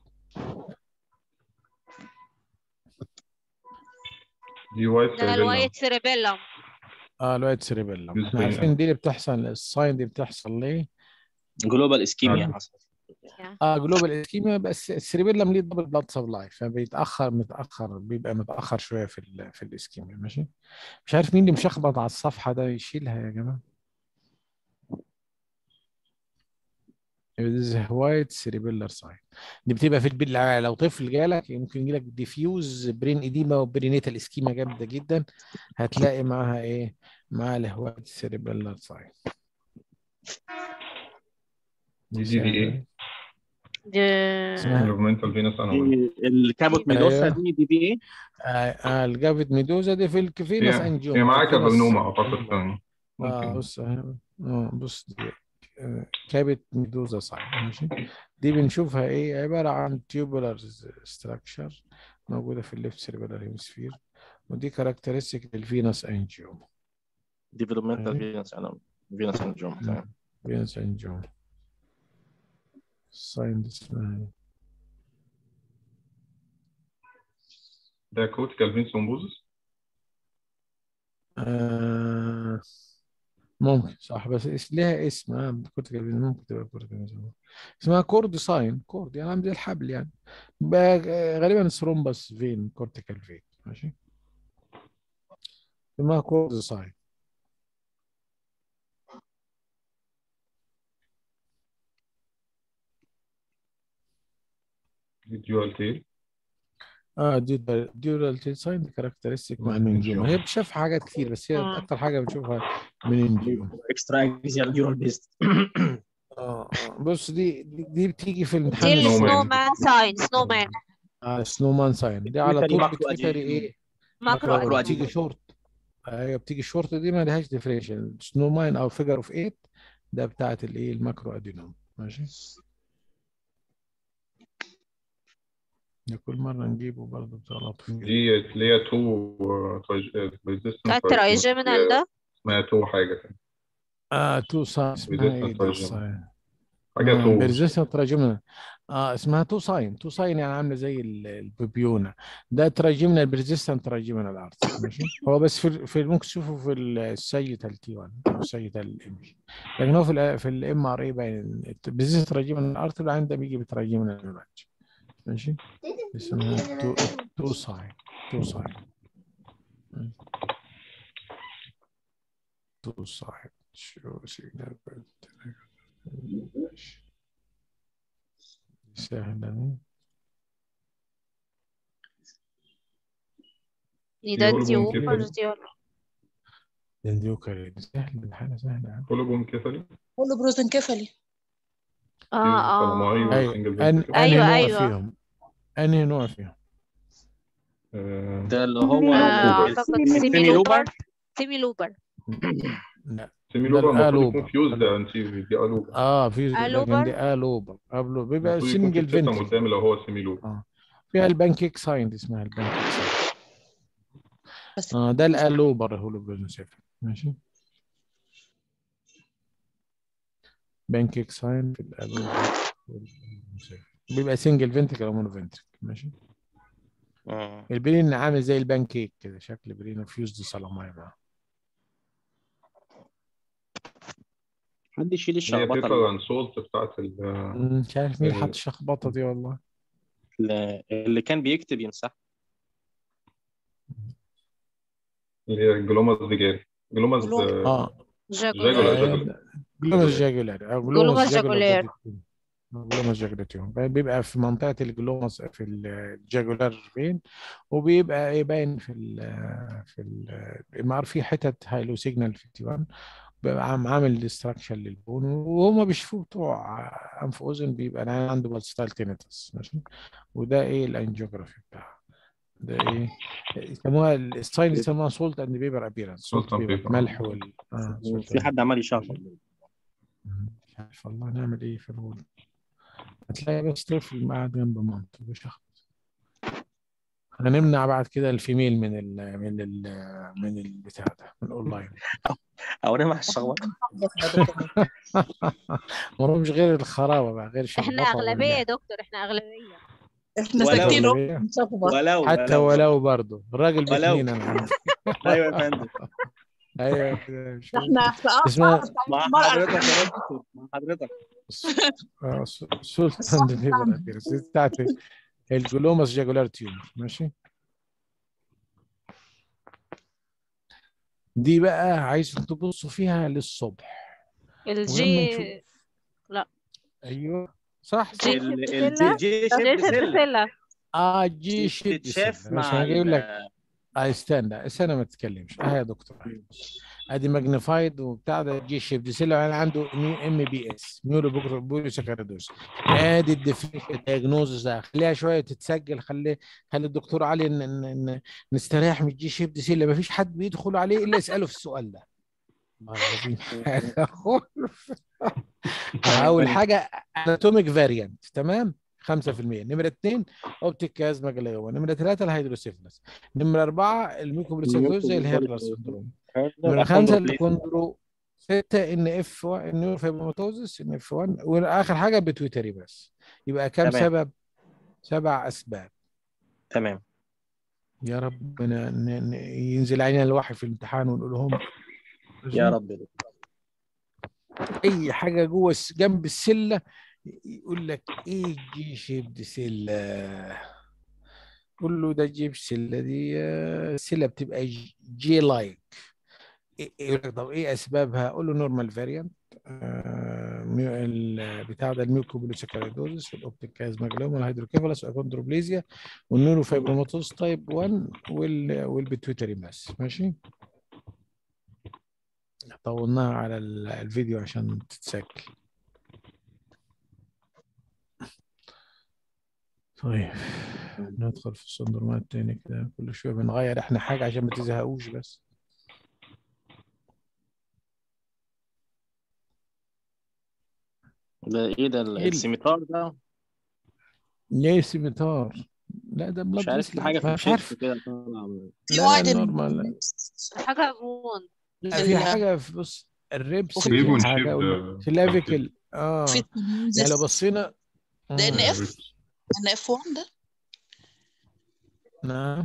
دي وايت ده سيربيلا الوايت سيربيلوم اه الوايت سيريبيلم احنا جزئيا. عارفين دي اللي بتحصل الساين دي بتحصل ليه جلوبال اسكيميا عارف. حصل اه جلوبال اسكيميا بس السيريبيلم ليه دبل بلاد سبلاي فبيتاخر متاخر بيبقى متاخر شويه في ال في الاسكيميا ماشي مش عارف مين اللي مشخبط على الصفحه ده يشيلها يا جماعه وايت سيريبيلر ساين دي بتبقى في البيت لو طفل جالك يمكن يجيلك ديفيوز برين اديما وبرينيتال اسكيما جامده جدا هتلاقي معاها ايه معاها الهوايت سيريبيلر ساين دي دي في ايه دي اسمها موفمنتال فينوس انومالي دي الكابوت ميدوسا أيوه. دي دي بي ايه آه آه الجافت ميدوزا دي في الكفينس هي انجيوم هي معاها الكفينس- كابلنوما اعتقد ثاني اه ممكن بص اهي اه بص دي آه، كابت ميدوزا صحيح ماشي دي بنشوفها ايه عبارة عن تيوبولار ستراكشر موجودة في الليفت سيربيلار هيمسفير ودي كاركترستيك للفينوس انجيوم ديفلوبمنتال أيوه. فينوس انا فينوس انجوم تمام فينوس انجيوم الساين دي اسمها ايه ده كوتيكال فينس لومبوزس آه ممكن صح بس اس- ليها اسم آه كنت كاتب- ممكن تبقى كورد اسمها كورد ساين كورد يعني عامل زي الحبل يعني بقى آه، غالبا ثرومبس فين كورتيكال فين ماشي اسمها كورد ساين دي ديوال تيل اه دي ديورال تيل ساين دي كاركترستيك مع المنجيوم هي بتشوف حاجات كتير بس هي آه. اكتر حاجه بنشوفها من النجيوم اكسترا اكزيال نيورال بيست اه آه. بص دي دي, دي بتيجي في دي الامتحان Snowman. السنو السنوي مان ساين سنو مان اه سنو مان ساين دي على بيتري طول ماكرو بتويتري أدينوم. ايه ماكرو ماكرو أدينوم. بتيجي شورت ايوه بتيجي شورت دي ما لهاش ديفرنشال سنو ماين او فيجر اوف 8 ده بتاعت الايه الماكرو ادينوم ماشي ده كل مرة نجيبه برضه بتغلط فيه دي اللي هي تو ريزيستنت الترايجيمينال ده اسمها تو حاجة كده اه تو ساين اسمها ايه Resistant ده trigeminal. الساين حاجة تو بيرزيستنت تراجمنال اه اسمها تو ساين تو ساين يعني عامله زي ال- البيبيونا ده تراجمنال بيرزيستنت تراجمنال ارت ماشي هو بس في في ممكن تشوفه في السيتال تي 1 او السيتال ام لكن هو في ال في الام ار اي باين بيرزيستنت تراجمنال ارت اللي عنده بيجي بتراجمنال رانج ماشي اسمها تو تو ساين تو ساين تو ساين شو سيجنال ماشي سهلة دي ده يقولوا ديو ممكن ولا دي ولا الانديوكاري سهل الحالة سهلة كولوبوم كيفالي كله بروزنكفلي اه اه سلاماي أيوة. وسنجل أن... فينتريكل. أيوة، أنهي نوع أيوة. فيهم أنهي نوع فيهم آه، ده اللي هو آه، ال- اعتقد السيمي سيمي لوبر لوبر سيمي لوبر لا سيمي ده لوبر المفروض الآلوبر. يكون فيوز انتي دي الوبر اه في لكن ألوبر. دي الوبر أبلو بيبقى المفروض يكون في سنجل سيستم فينتري قدامي لو هو سيمي لوبر فيها البانكيك ساين دي اسمها البانكيك ساين بس اه ده الالوبر هو البروزنسيفل ماشي بانكيك ساين في الالوبر والبروزنسيفل. بيبقى سنجل فينتريكل او مونو فينتريكل ماشي مم. البرين عامل زي البانكيك كده شكل برين فيوزد سلاماي بقى حد يشيل هي الشخبطه بيبر اللي- اند سولت بتاعت ال مم، مش عارف مين ال- حط الشخبطه دي والله اللي اللي كان بيكتب يمسح اللي هي جلوماس فيجاري جلوماس جلوماس. اه جاكولا جاكولا جاكولا جلوماس جاجولار او جلوماس جلوماس جاكولار. جاجولار جلوماس جاجولاتيوم بيبقى في منطقة الجلوماس في الجاجولار فين وبيبقى ايه باين في ال في الام ار في حتت هايلو سيجنال في تي 1 بيبقى عام- عامل ديستراكشن للبون وهم بيشوفوا بتوع انف اذن بيبقى أنا عنده بالستايل تينيتس ماشي وده ايه الانجيوجرافي بتاعه ده ايه يسموها الساين يسموها سولت اند بيبر ابيرنس سولت Salt and بيبر paper. ملح وال اه salt في and حد عمال يشخبط مش عارف والله نعمل ايه في الغول هتلاقي بس طفل قاعد جنب مامته بيشخبط هنمنع بعد كده الفيميل من ال من ال من البتاع ده من الاونلاين او انا مع الشخبطه مش غير الخراوه بقى غير شخبطه احنا اغلبيه يا ولا- دكتور احنا اغلبيه احنا ولو- ساكتين اهو أغلبية. بنشخبط. ولو حتى ولو برضه الراجل ولو. باثنين انا عندي ايوه يا فندم ايوه كده مش احنا في اسمها مع المرأة حضرتك يا دكتور مع حضرتك آه، س- سلطان فيبر ابيرنس دي بتاعت الجلوماس جاجولار تيومر ماشي دي بقى عايز تبصوا فيها للصبح ولما الجي نشوف ايوه صح جي ال- ال- سيلا الجي جي شيب سيل سيلا اه جي شيب تتشاف مش مع هجيب لك ال- اه استنى استنى ما تتكلمش اه يا دكتور ادي ماجنيفايد وبتاع ده جي شيب دي سيلا يعني عنده ام بي اس نيورو بوليساكاردوز ادي الديفرنشال دايجنوزز ده خليها شويه تتسجل خلي خلي الدكتور علي ن... ن... ن... نستريح من الجي شيب دي سيلا ما فيش حد بيدخل عليه الا يساله في السؤال ده والله العظيم حاجة خرف. اول حاجه اناتوميك فاريانت تمام 5% نمرة اثنين اوبتيك كازما جلايوما نمرة ثلاثة الهيدروسيفلس نمرة أربعة الميكوبريسيفلوز زي الهيرلس سندروم نمرة خمسة الكوندرو ستة ان اف 1 النيوروفيبروماتوزس ان اف 1 واخر حاجة بتويتري بس يبقى كام تمام. سبب؟ سبع اسباب تمام يا رب ن- ن- ن- ينزل علينا الوحي في الامتحان ونقول لهم يا رب اي حاجه جوه الس- جنب السله يقول لك ايه جي شيب دي سله قول له ده جيب سله دي آه، سله بتبقى ج- جي لايك إيه- يقول لك طب ايه اسبابها قول له نورمال فاريانت بتاع ده الميوكوبوليساكايدوزس والاوبتيك كازماجلوما والهيدروكيفالس والاكوندروبليزيا والنيوروفايبروماتوز تايب 1 وال والبيتويتري ماس ماشي طولناها على ال- الفيديو عشان تتسجل طيب ندخل في السندرومات تاني كده كل شوية بنغير احنا حاجة عشان ما تزهقوش بس ده ايه ده ال- إيه ال- السيميتار ده ليه سيمتار لا ده بلاد مش عارف في حاجه في مش عارف الشيست كده طالعة من- في لا لا وايد نورمال حاجة بون لا في حاجه في بص الريبس وفي- في ريبون حاجه شيب وال- ده كلافيكل اه في يعني لو بصينا ده ان مم. اف ان اف 1 ده نعم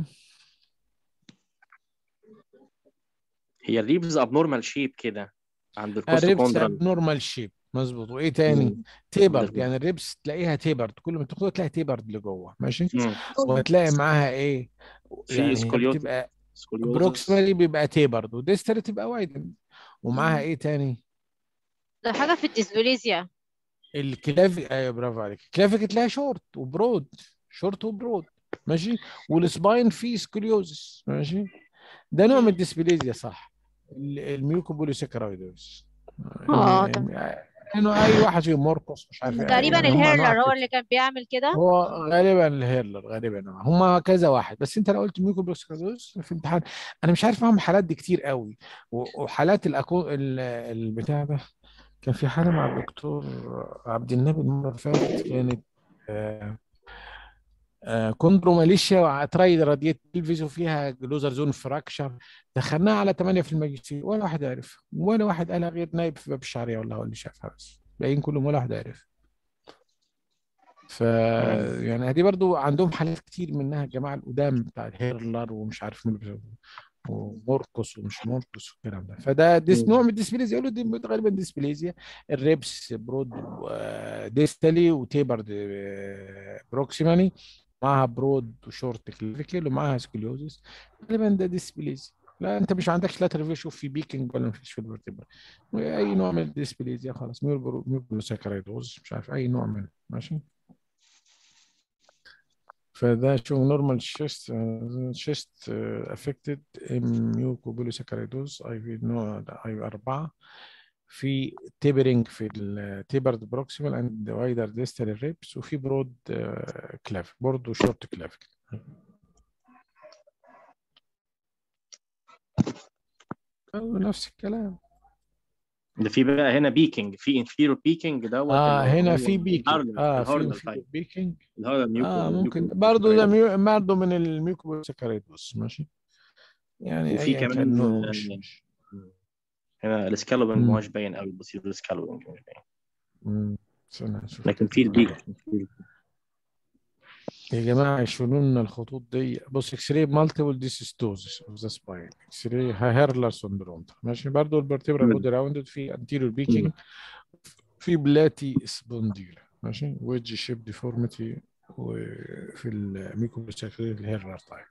هي الريبز ابنورمال شيب كده عند الريبس الكوستوكوندرال نورمال شيب مظبوط وايه تاني تيبرد مظبوط. يعني الريبس تلاقيها تيبرد كل ما تاخدها تلاقي تيبرد لجوه ماشي مم. وهتلاقي معاها ايه في يعني هي سكوليوتس بتبقى سكوليوزس بروكسيمالي بيبقى تيبرد وديستري تبقى وايد ومعاها مم. ايه تاني ده حاجة في الديسبليزيا الكلافي ايوه برافو عليك الكلافيك تلاقيها شورت وبرود شورت وبرود ماشي والسباين فيه سكوليوزس ماشي ده نوع من الديسبليزيا صح ال- الميوكوبوليساكرايدوز اه يعني انه اي واحد فيهم موركوس مش عارف ايه تقريبا يعني هم انواع الهيرلر هو كده. اللي كان بيعمل كده هو غالبا الهيرلر غالبا هم كذا واحد بس انت لو قلت ميوكوبوليساكرايدوز في امتحان انا مش عارف معاهم حالات دي كتير قوي و- وحالات الاكو ال- البتاع ده كان في حالة مع الدكتور عبد النبي المرة اللي فاتت كانت آه، آه، كوندروماليشيا وترايد راديت بلفيز وفيها جلوزر زون فراكشر دخلناها على 8 في الماجستير ولا واحد عرف ولا واحد قالها غير نايب في باب الشعرية والله هو اللي شافها بس باقيين كلهم ولا واحد عرف ف يعني دي برضو عندهم حالات كتير منها الجماعة القدام بتاع الهيرلر ومش عارف مين اللي- وموركوس ومش موركوس والكلام ده فده ديس مم. نوع من الديسبليزيا يقولوا دي غالبا ديسبليزيا الريبس برود ديستالي وتيبرد بروكسيمالي معاها برود وشورت كليفيكل ومعاها سكليوزس غالبا ده ديسبليزيا لا انت مش عندكش لا ترفيه شوف في بيكينج ولا مفيش في الفرتبرا اي نوع من الديسبليزيا خلاص ميوبروساكرايدوز مش عارف اي نوع منه ماشي فده شو نورمال شيست شيست افكتد ميوكوبوليساكرايدوز اي في نوع اي 4 في تيبرنج في التيبرد بروكسيمال اند وايدر ديستال ريبس وفي برود كلاف برضه شورت كلاف نفس الكلام ده في بقى هنا بيكينج في انفيرو بيكينج دوت اه اللي هنا هو في بيكينج الهاردر اه في الهاردر في تايب بيكينج اللي هو الميوكو اه ممكن الميوكو برضه ده ساكرايدوز. ميو... برضه من الميوكوبوليساكرايدوس ماشي يعني وفي ايا كمان كان نوع آه، مش مش هنا السكالوبنج مم. مش باين قوي بسيط السكالوبنج مش باين مم. استنى نشوف لكن كده. في البيك في يا جماعة يشيلوا لنا الخطوط دي بص اكس راي مالتيبل ديسيستوزس اوف ذا سباين اكس راي هيرلر سندروم ماشي برضه البرتبرا مم. بودي راوندد في انتيريور بيكينج في بلاتي سبونديلا ماشي ويدج شيب ديفورميتي وفي الميكروساكري الهيرلر تايب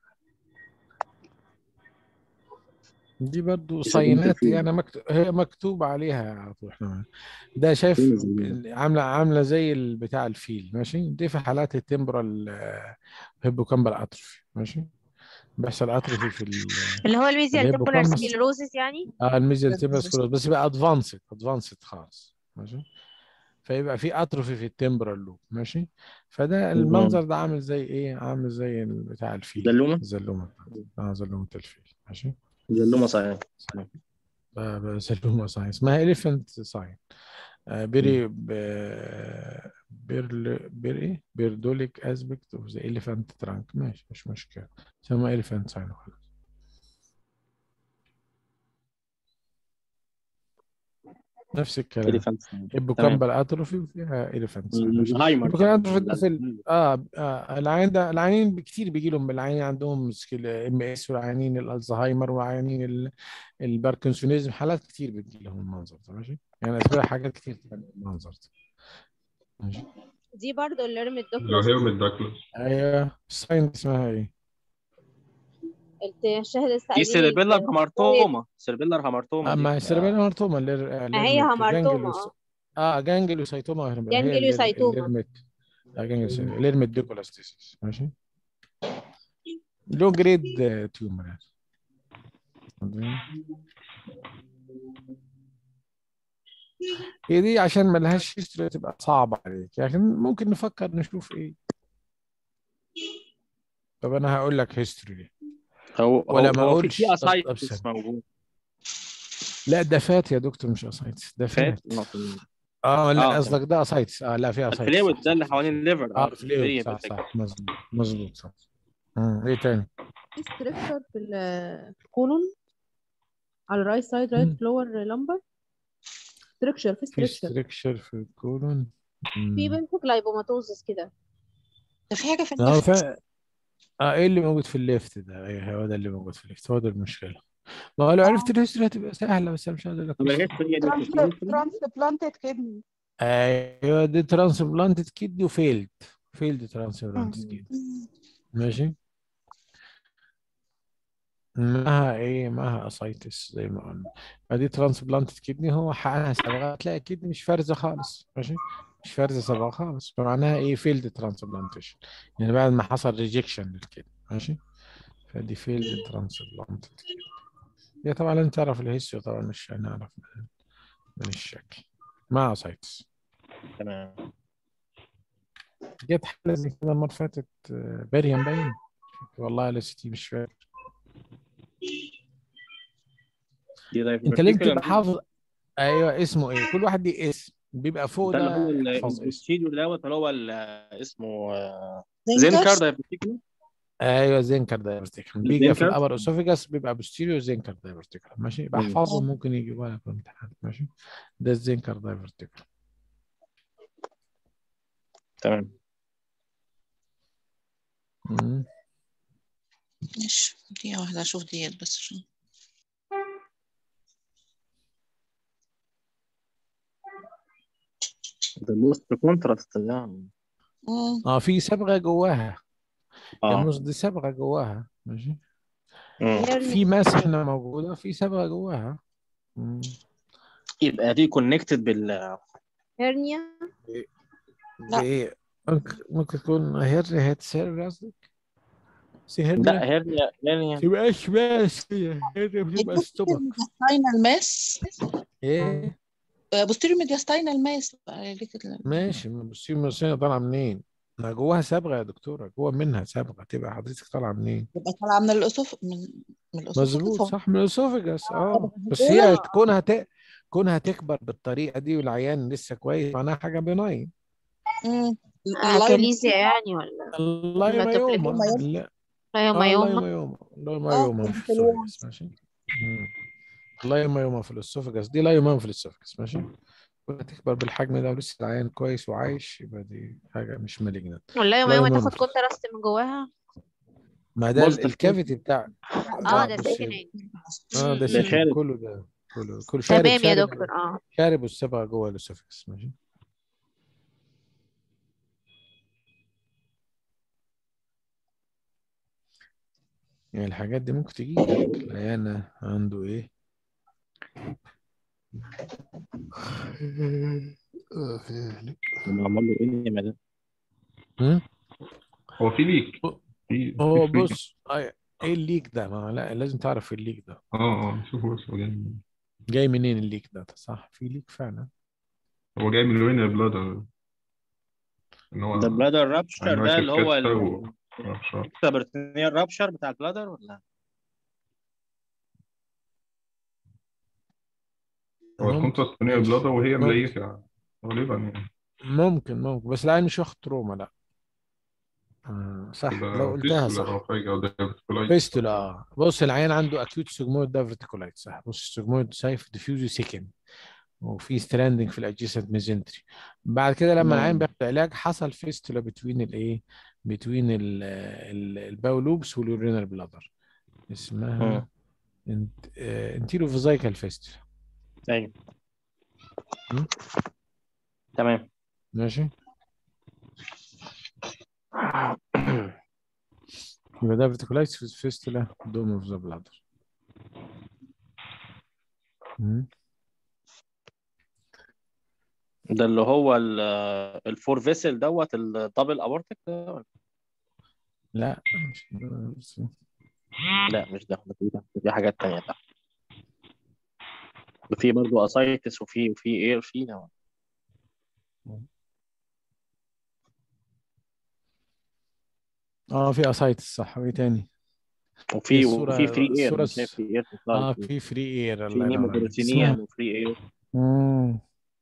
دي برضو يسموه صينات تفريغ. يعني مكتوب هي مكتوب عليها على طول احنا ده شايف فين زي- عامله عامله زي ال- بتاع الفيل ماشي دي في حالات التمبرال هيبوكامبال اتروفي ماشي بيحصل اتروفي في ال- اللي هو الميزيال تمبولار الهيبوكامبس سكليروزس يعني اه الميزل تمبرال سكلوز بس يبقى ادفانسد ادفانسد خالص ماشي فيبقى في اتروفي في التمبرال لوب ماشي فده المنظر ده عامل زي ايه عامل زي ال- بتاع الفيل زلومة زلومه اه زلومه الفيل ماشي زلومة صحيح آه، بسلومة ساين اسمها إليفنت ساين بيري ب- بيرل بير ايه بيردوليك اسبكت اوف ذا إليفنت ترانك ماشي مش مشكلة اسمها إليفنت ساين خلاص نفس الكلام إليفانت هيبوكامبال اتروفي وفيها إليفنت ساين ماشي الزهايمر هيبوكامبال اتروفي ده في ال- اه اه العين ده العيانين كتير بيجي لهم العيانين عندهم ام اس والعيانين الالزهايمر والعيانين ال- الباركنسونيزم حالات كتير بتجي لهم المنظر ده ماشي يعني اسباب حاجات كتير تبان المنظر ده ماشي دي برضو اللي رمت لو دوكلاس هي من الداكلس ايوه الساين اسمها ايه؟ الشاهد لسه دي قايلين سيربيلر ال- هامارتوما سيربيلر هامارتوما اما دي السيربيلار هامارتوما اللي ما هي هامارتوما اه اه جانجليوسايتوما هي اللي- جانجليوسايتوما. الليرمت اه جانجليوسايتوما الليرمت ديكولاستيسيس ماشي لو جريد تيومر يعني هي دي عشان ما لهاش هيستوري تبقى صعبة عليك لكن ممكن نفكر نشوف ايه طب انا هقول لك هيستوري هو ولا هو ما هو في أقولش؟ في طب- اسايتس طب موجود لا ده فات يا دكتور مش اسايتس ده فات فات اه لا آه، قصدك ده اسايتس اه لا في اسايتس الفلويد ده اللي حوالين الليفر اه فلويد هي صح بتك- صح مظبوط مظبوط صح مم. ايه تاني في ستريكشر في ال- في الكولون على الرايت سايد رايت مم. لور لمبر ستريكشر في في ستريكشر ستريكشر في الكولون في بنتك لايبوماتوزس كده ده في حاجة في اه الليفت فا اه ايه اللي موجود في الليفت ده ايه هو ده اللي موجود في الليفت هو ده المشكله ما هو لو عرفت الهيستوري هتبقى سهله بس انا مش قادر لك طب قصة. الهيستوري دي في الهيستوري ترانسبلانتد كدني ايوه دي ترانسبلانتد كيدني وفيلد فيلد ترانسبلانتد كيدني ماشي معها ايه معها اسايتس زي ما قلنا فدي ترانسبلانتد كيدني هو حقنها صبغه تلاقي الكدني مش فارزه خالص ماشي مش فارزه صبغه خالص فمعناها ايه فيلد ترانسبلانتيشن يعني بعد ما حصل ريجكشن للكدني ماشي فدي فيلد ترانسبلانتد كيدني هي طبعا لازم تعرف الهيستوري طبعا مش هنعرف من, من الشكل مع اسايتس تمام جت حاله زي كده المره اللي فاتت آه، مريم باين والله لسه مش فاكر دي انت لازم تبقى حافظ ايوه اسمه ايه كل واحد ليه اسم بيبقى فوق ده اللي هو ده ال- احفظ اسم البروسيدور دوت اللي هو ال- اسمه آه، زنكر زينكار دايبرتيكولو ايوه زينكر دايفرتيكل بيجي في الزينكر الابر اسوفيجاس بيبقى بوستيريو زينكر دايفرتيكل ماشي يبقى مم. احفظهم ممكن يجيبوا لك في الامتحان ماشي ده الزينكر دايفرتيكل تمام مم. ماشي دقيقة واحدة أشوف ديت بس عشان ده الوسط كونتراست ده مم. اه في صبغه جواها اه الموز دي صبغه جواها ماشي مم. في ماس احنا موجوده في صبغه جواها مم. يبقى دي كونكتد بال هرنيا لا. بايه ممكن ممكن تكون هيرني هيتسير قصدك سي لا هيرنيا هيرنيا هيرنيا تبقاش ماس هي هيرنيا بتبقى ستومك ميدياستاينال ماس ايه بوستيريو ميدياستاينال ماس بقى دي كده ماشي ما بصي المصرية طالعة منين؟ ما جواها صبغة يا دكتورة جوا منها صبغة تبقى حضرتك طالعة منين؟ يبقى طالعة من الأسوف من من الأسوفجس مظبوط هو صح من الاسوفجاس اه طب بس هو هي كونها ت... كونها تكبر بالطريقة دي والعيان لسه كويس معناها حاجة بناين مم. اللاين اكاليزيا يعني ولا اللايمايوما مايوما. لا لا اه مايوما اللايمايوما اللايمايوما اه في في الوان الاسوفجاس ماشي مم. اللايمايوما في الاسوفجاس دي لايمايوما في الاسوفجاس ماشي كونها تكبر بالحجم ده ولسه العيان كويس وعايش يبقى دي حاجة مش مالجنت ولا يوم يوم لايمايوما تاخد كونتراست من جواها ما ده بوزيتيف الكافيتي بتاع اه لا ده بص سيكنينج اه ده ده سيكنينج شارب كله ده كله كل شارب تمام يا شارب دكتور اه شارب والصبغه جوه الاسوفكس ماشي يعني الحاجات دي ممكن تجي لك العيان عنده ايه معمول له انيما ده هم؟ هو في ليك في هو في فليك بص آه، ايه الليك ده ما لا لازم تعرف الليك ده اه اه شوفوا بس هو جاي من جاي منين الليك ده صح في ليك فعلا هو جاي من وين البلادر ان هو ده بلادر رابشر عنوان ده اللي هو كاسكات و رابشر السبرتينيال رابشر بتاع البلادر ولا هو ممكن الكونتراست بين البلادر وهي ممكن مليكة غالبا يعني ممكن ممكن بس العيان مش واخد تروما لا آه صح لو تبقى قلتها فيستولا صح او حاجة او دايفرتيكولايتس فيستولا اه بص العيان عنده اكيوت سيجمويد دايفرتيكولايت صح بص السيجمويد سايف ديفيوزي سيكن وفي ستراندنج في الادجيسنت ميزنتري بعد كده لما العيان مم. بياخد علاج حصل فيستولا بتوين الايه بتوين الباولوبس واليورينال بلادر اسمها مم. انتيرو فيزايكال فيستولا ايوه م? تمام ماشي يبقى دايفرتيكولايتس فيستولا دوم اوف ذا بلادر ده اللي هو ال- الفور فيسل دوت الدبل ابورتك ده ولا؟ لا مش لا مش ده ده في ده في حاجات تانية ده وفي برضه اسايتس وفي وفي ايه وفي ده اه في اسايتس صح وايه تاني في وفي الصورة وفي فري اير الصورة انا شايف الس- فري اير في اه سلايد في فري اير في الله ينور عليك نيموبروتينيوم اسمها وفري اير مم.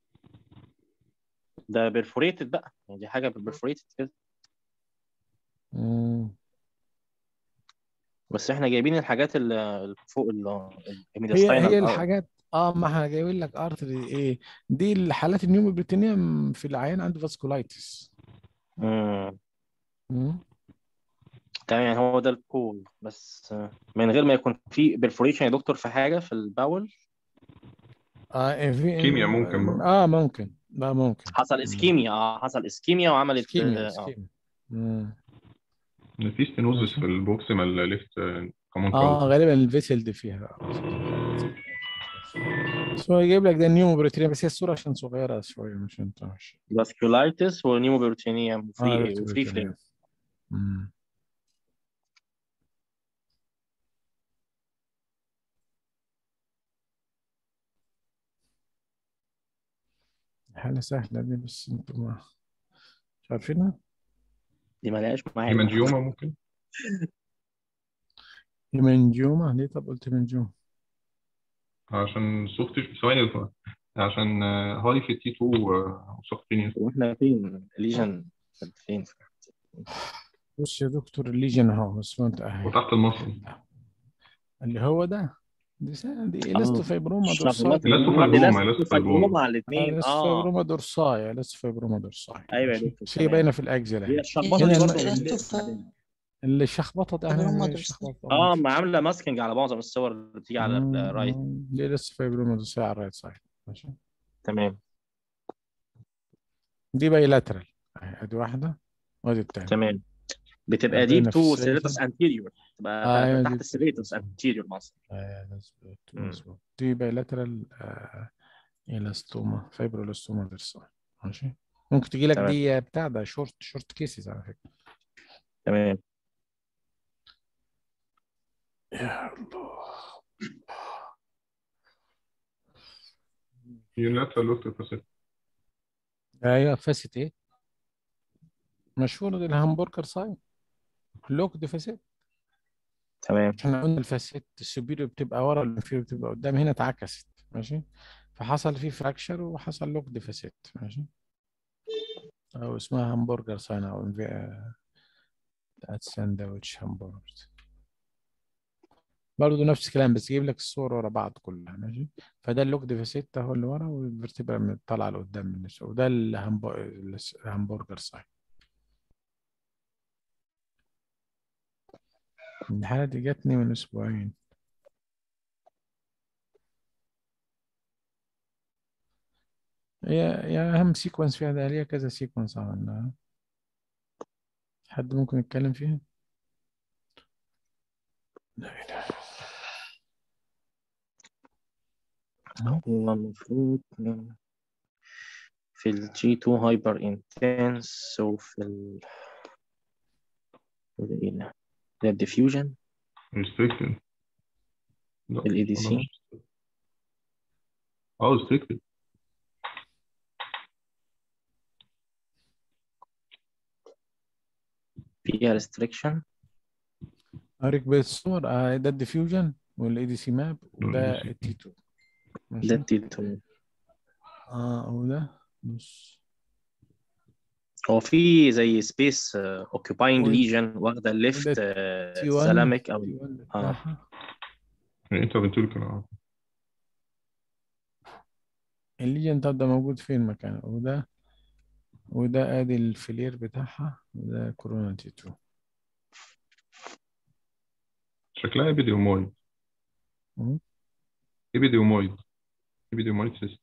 ده بيرفوريتد بقى يعني دي حاجه بيرفوريتد كده مم. بس احنا جايبين الحاجات اللي اللي فوق ال هي الميدياستاينال هي اه الحاجات اه ما احنا جايبين لك ارتري ايه دي الحالات النيوموبريتينيوم في العيان عنده فاسكولايتس امم مم. تمام يعني هو ده الكول بس آه، من غير ما يكون في برفوريشن يا دكتور في حاجة في الباول اه في كيمياء ممكن بقى اه ممكن لا ممكن حصل مم. اسكيميا اه حصل اسكيميا وعملت اسكيميا اه اسكيميا مم. إن في ستينوزس ماشي في البروكسيمال ليفت كومون اه كاوتش غالبا الفيسل دي فيها بس هو يجيب لك ده النيوموبريتينيوم بس هي الصورة عشان صغيرة شوية مش انت مش فاسكولايتس ونيوموبروتينيوم اه وفري وفري بريتينيوم فليم مم. حالة سهلة دي بس انتوا ما مش عارفينها دي ما لقاش معايا هيمانجيوما ممكن هيمنجيوما ليه طب قلت هيمنجيوما عشان سوفت ثواني عشان هاي في تي 2 وسوفت تينيوس واحنا فين الليجن فين بص يا دكتور الليجن اهو بس ما انت اهي وتحت المصل اللي هو ده دي سنة دي اه إلاستو فايبروما شغلات دورساي إلاستو فايبروما إلاستو الاستو فايبروما فايبروما على الاثنين إلاستو اه فايبروما دورساي إلاستو فايبروما دورساي ايوه يا ماشي دكتور بس هي تمام باينة في الأجزلة هي اهي الشخبطه هنا دي الم... برضه اللي, الاستو اللي شخبطت ده فايبروما هنا دورسال الشخبطة اه ماشي ما عامله ماسكينج على معظم الصور اللي بتيجي على مم، الرايت مم. دي إلاستو فايبروما دورساي على الرايت سايد ماشي تمام دي بايلاترال اهي ادي واحدة وادي التانية تمام بتبقى ديب باينة في تو السيرفس سيريتس انتيريور تبقى ايوه تحت دي السيريتس انتيريور مصر ايوه مظبوط مم. مظبوط دي بايلاترال آه إلاستوما فايبرولاستوما دورساي ماشي ممكن تجي لك تمام دي بتاع ده شورت شورت كيسز على فكرة تمام يا الله يونيلاترال لوكت فاسيت ايوه فاسد ايه مشهور دي الهمبرجر ساين لوك دي فاسد تمام احنا قلنا الفاسد السوبيريور بتبقى ورا والانفيريور بتبقى قدام هنا اتعكست ماشي فحصل فيه فراكشر وحصل لوك دي فاسد ماشي او اسمها همبرجر ساين او انفي- بتاعت ساندوتش همبرجر برضه نفس الكلام بس يجيب لك الصور ورا بعض كلها ماشي فده اللوك دي فاسد اهو اللي ورا والفرتبرا طالعه لقدام من النص وده الهمب- الهمبرجر ساين الحالة دي جاتني من أسبوعين هي هي أهم سيكونس فيها ده ليها كذا سيكونس عملناها حد ممكن يتكلم فيها؟ لا إله أهو. هو المفروض في الجي 2 هايبر انتنس وفي ال في ايه ده؟ ده الديفيوجن ريستريكتد لا الاي دي ولا سي مش اه ريستريكتد فيها ريستريكشن أوريك بقية الصور آه ده الديفيوجن والاي دي سي ماب وده ADC. التي 2 ده ماشي التي 2 اه وده بص هو في زي سبيس اوكيباينج وال- ليجن واخده الليفت وده تي 1 سلامك او تي 1 اه بتاعها انت بتقول كده الليجن طب ده موجود فين مكانه وده وده ادي الفلير بتاعها وده كورونا تي 2 شكلها ابيديومويد مم. ابيديومويد ابيديومويد سيستم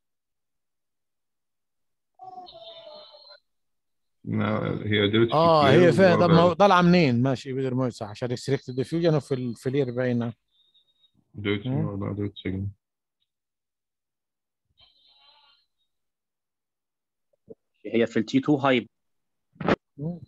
ما هي ديرتي اه فلير هي فيها طب ما هو واخدة طالعه منين ماشي بدر مويد صح عشان ريستريكت ديفيوجن وفي الفلير باينه ديرتي مم. واخدة ديرتي سيجنال هي في التي 2 هايب مم.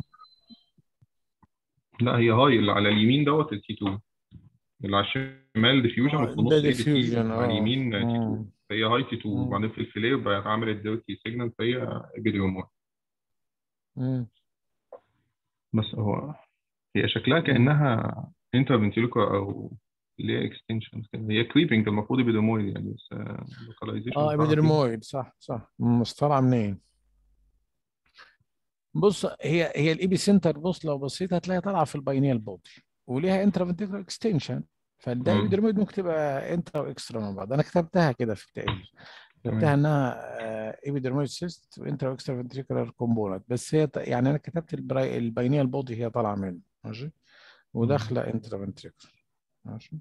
لا هي هاي اللي على اليمين دوت التي 2 اللي على الشمال ديفيوجن اه وفي النص ده اي دي سي ديفيوجن على اه اليمين تي 2 مم. فهي هاي تي 2 مم. وبعدين في الفلير بقت عملت ديرتي سيجنال فهي ابيديومويد مم. بس هو هي شكلها مم. كأنها انترفنتيلوكا او اللي هي اكستنشن هي كريبنج المفروض ابيديومويد يعني بس لوكاليزيشن اه بتاعها فيه ابيدرمويد صح صح مش طالعه منين بص هي هي الايبي سنتر بص لو بصيت هتلاقيها طالعه في الباينيال بودي وليها انترا اكستنشن فده مم. ايبيدرمويد ممكن تبقى انترا واكسترا مع بعض انا كتبتها كده في التقرير كتبتها تمام انها ايبيدرمويد سيست وانترا واكسترا فنتريكولار كومبوننت بس هي ط- يعني انا كتبت البراي- البينيه البودي هي طالعه منه ماشي وداخله انترا فنتريكولار ماشي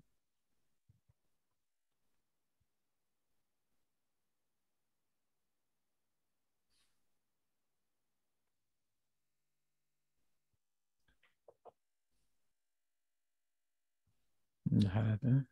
الحالة ده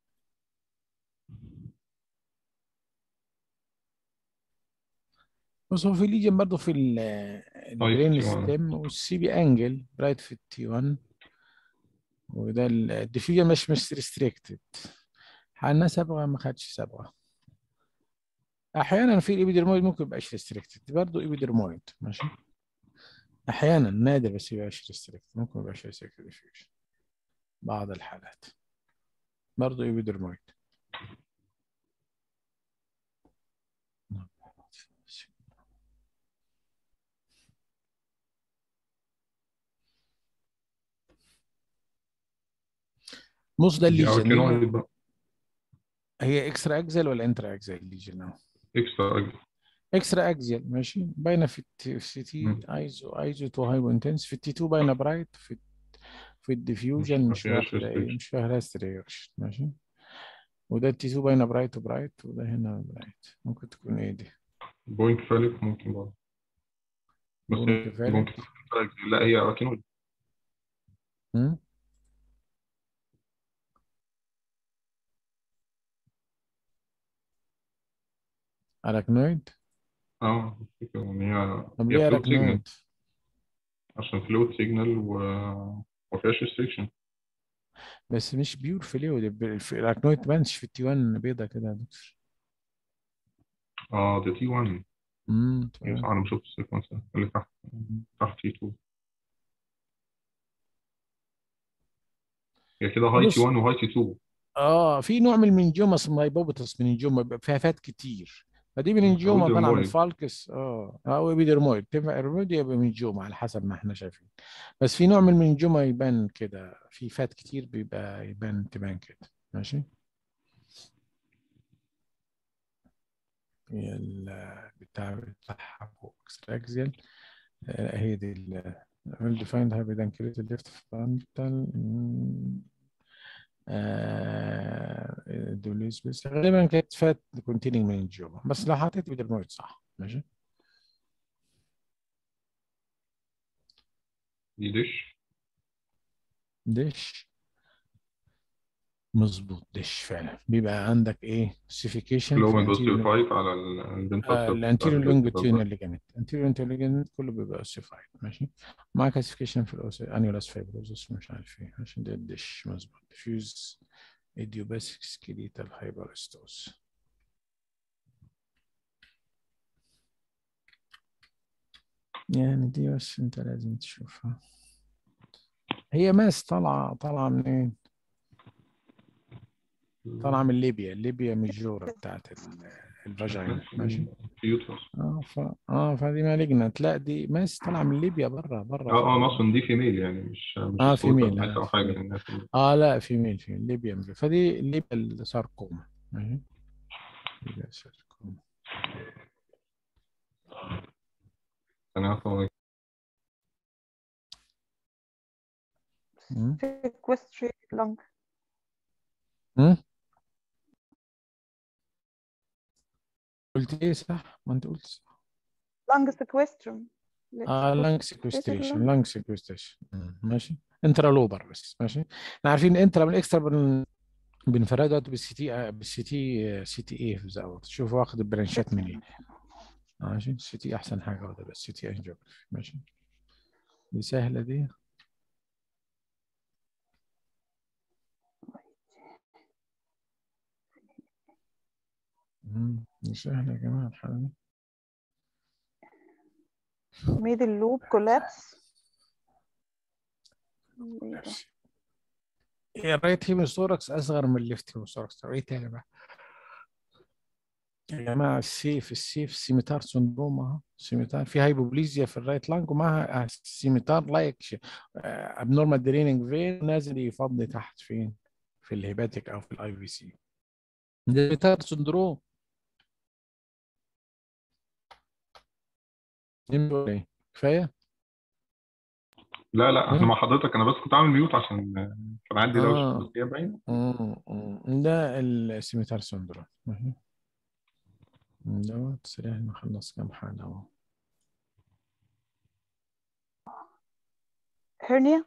بص هو في ليجن برضه في ال- البرين T1. ستيم والسي بي انجل برايت في التي 1 وده الديفيوجن مش مش ريستريكتد حالنا صبغه ما خدش صبغه احيانا في الايبيدرمويد ممكن يبقاش ريستريكتد برضه ايبيدرمويد ماشي احيانا نادر بس يبقاش ريستريكتد ممكن ما يبقاش ريستريكتد ديفيوجن بعض الحالات برضه ايبيدرمويد بص ده دي الليجن اركينويد بقى هي اكسترا اكزل ولا انترا اكزل الليجن اهو اكسترا اجل اكسترا اكزل ماشي باينه في الت- في السي تي مم. ايزو ايزو تو هايبو انتنس في التي 2 باينه برايت في في الديفيوجن ما مش فيهاش واخده ايه restriction. مش فيها ريستريكشن ماشي وده التي 2 باينه برايت وبرايت وده هنا برايت ممكن تكون ايه دي بوينت فاليك ممكن برضه بس بوينت هي فاليك. ممكن تكون أجل. لا هي اركينويد هم؟ اراكنويد اه الفكرة ان هي طب هي ليه فلوت سيجنال اراكنويد عشان فلوت سيجنال و ما فيهاش ريستريكشن بس مش بيور فلويد الاراكنويد تبانش في التي 1 بيضه كده يا دكتور اه ده تي 1 امم ايوه صح انا بشوف السيكونس اللي تحت تحت تي 2 هي كده هاي بص. تي 1 وهاي تي 2 اه في نوع من المنجومه اسمها هايبوبتس مننجوما بيبقى فيها فات كتير فدي مننجوما طالعه من إيبيدرمويد. الفالكس اه او ايبيدرمويد تنفع ايبيدرمويد يبقى منجوما على حسب ما احنا شايفين بس في نوع من المنجوما يبان كده في فات كتير بيبقى يبان تبان كده ماشي هي ال- بتاع بتاعها فوق اكستراكزيال هي دي ال well defined hyperdenculate left frontal دوليس بس غالبا كانت فات كونتيننج من الجوما بس لو حطيت ايبيدرمويد صح ماشي دي ديش ديش مظبوط ديش فعلا بيبقى عندك ايه سيفيكيشن فلو من بوزيتيف 5 على الدنتال الانتيريور لونجيتيودنال ليجامنت الانتيريور ليجامنت كله بيبقى اوسيفايد ماشي مع كلاسيفيكيشن في الانيولاس فايبروزس مش عارف ايه عشان ده الدش مظبوط ديفيوز ايديوباثيك سكيليتال هايبرستوس يعني دي بس انت لازم تشوفها هي ماس طالعه طالعه منين؟ طالعه من ليبيا ليبيا ميجورا بتاعت ال- الفاجينا ماشي في يوترس اه ف... اه فدي مالجنت لا دي ماس طالعه من ليبيا بره بره اه اه انا اصلا دي فيميل يعني مش مش آه، الصوت female، بتاعتها آه، او حاجه female. لانها female. اه لا في مين في مين ليبيا ميجورا. فدي ليبيا الساركوما ماشي ليبيا الساركوما انا عارفه مم. sequestrate lung مم. قلت ايه صح ما انت قلت صح lung sequestrum اه لانج سيكوستريشن لانج سيكوستريشن ماشي انترا لوبر بس ماشي احنا عارفين انترا من الاكسترا بن بنفرقها دلوقتي بالسي تي بالسي تي سي تي اي في الزاوية شوف واخد البرانشات منين ماشي السي تي احسن حاجه واخدها بس سي تي انجيوجرافي ماشي دي سهله دي مم، دي سهله يا جماعه الحاله دي middle loop collapse إيه ده؟ هي الرايت هيموثوركس اصغر من الليفت هيموثوركس طب ايه تاني بقى يا جماعة السيف السيف سيميتار سندروم اهو سيميتار في هايبوبليزيا في الرايت لانج ومعها سيميتار لايك ابنورمال دريننج فين نازل يفضي تحت فين في الهيباتيك او في الاي في سي ده سيميتار سندروم نمت ولا ايه؟ كفاية؟ لا لا احنا مم. مع حضرتك انا بس كنت عامل ميوت عشان آه، كان عندي دوشه آه. بس هي باينه مم، مم. ده السيميتار سندروم مهم. دوت سريع نخلص كام حالة اهو هرنيا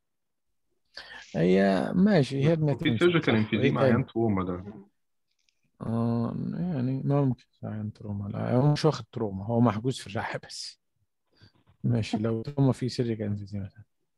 هي ماشي هي في تنفع سيرجيكال صح. انفيزيما وإيه عيان تاني؟ تروما ده آه يعني ممكن عين تروما لا هو مش واخد تروما هو محجوز في الرحى بس ماشي لو تروما في سيرجيكال انفيزيما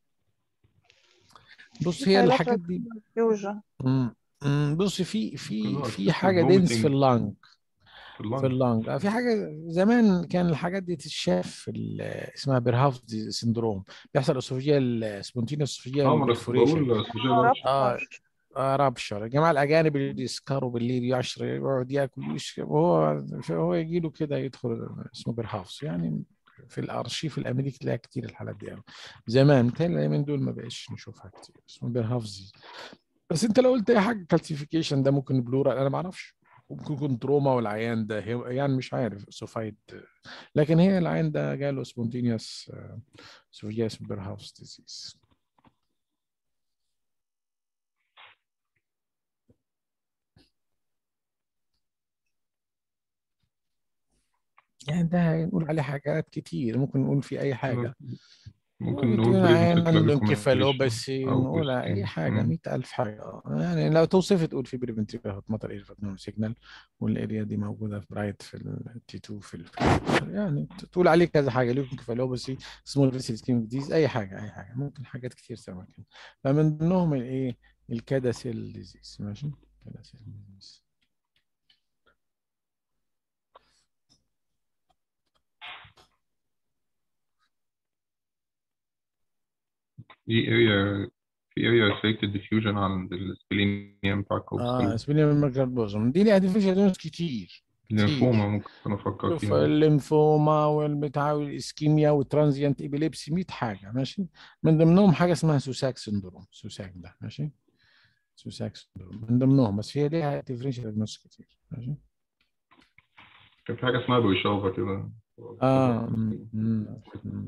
بص هي الحاجات دي فيوجن مم. مم. بص في في كلها في حاجة vomiting. دنس في اللنج في في اللنج اللنج آه، في حاجة زمان كان الحاجات دي تتشاف في ال- اسمها بيرهاف سندروم بيحصل اسوفيجيال سبونتينيوس اسوفيجيال اه ما انا كنت برفوريشن بقول سجل اه اه رابشر الجماعه الاجانب اللي يسكروا بالليل يعشر يقعد ياكل يشرب وهو هو يجي له كده يدخل اسمه بيرهاوس يعني في الارشيف الامريكي تلاقي كتير الحالات دي يعني. زمان متهيألي من دول ما بقاش نشوفها كتير اسمه بيرهاوس بس انت لو قلت اي حاجه كالسيفيكيشن ده ممكن بلورال انا ما اعرفش ممكن يكون تروما والعيان ده هي- يعني مش عارف سوفايد لكن هي العيان ده جاله سبونتينيوس سوفياس بيرهاوس ديزيز يعني ده نقول عليه حاجات كتير ممكن نقول في اي حاجه ممكن تقول نقول عين بريفنتيف عنده لابيكوميشن انكفالوباسي أو نقول اي كوستين. حاجه مم. مئة ألف حاجه آه. يعني لو توصف تقول في بريفنتيف مطر ايرفاتنوم سيجنال والاريا دي موجوده في برايت في التي 2 في ال- يعني تقول عليه كذا حاجه ليكم انكفالوباسي سمول فيسل سكيم ديز اي حاجه اي حاجه ممكن حاجات كتير سوا كده فمن ضمنهم الايه الكاداسيل ديزيز ماشي كاداسيل ديزيز في اريا في اريا ريستريكتد ديفيوجن عند السبلينيوم بتاع اه الكوستال اسبرين ميكروبوزوم دي ليها ديفيشنز كتير الليمفوما ممكن انا افكر شوف فيها الليمفوما والبتاع والاسكيميا والترانزيانت ابيليبسي 100 حاجه ماشي من ضمنهم حاجه اسمها سوساك سندروم سوساك ده ماشي سوساك سندروم من ضمنهم بس هي ليها ديفرنشال دياجنوز كتير ماشي كان في حاجه اسمها بويشوفا كده اه م- م- م.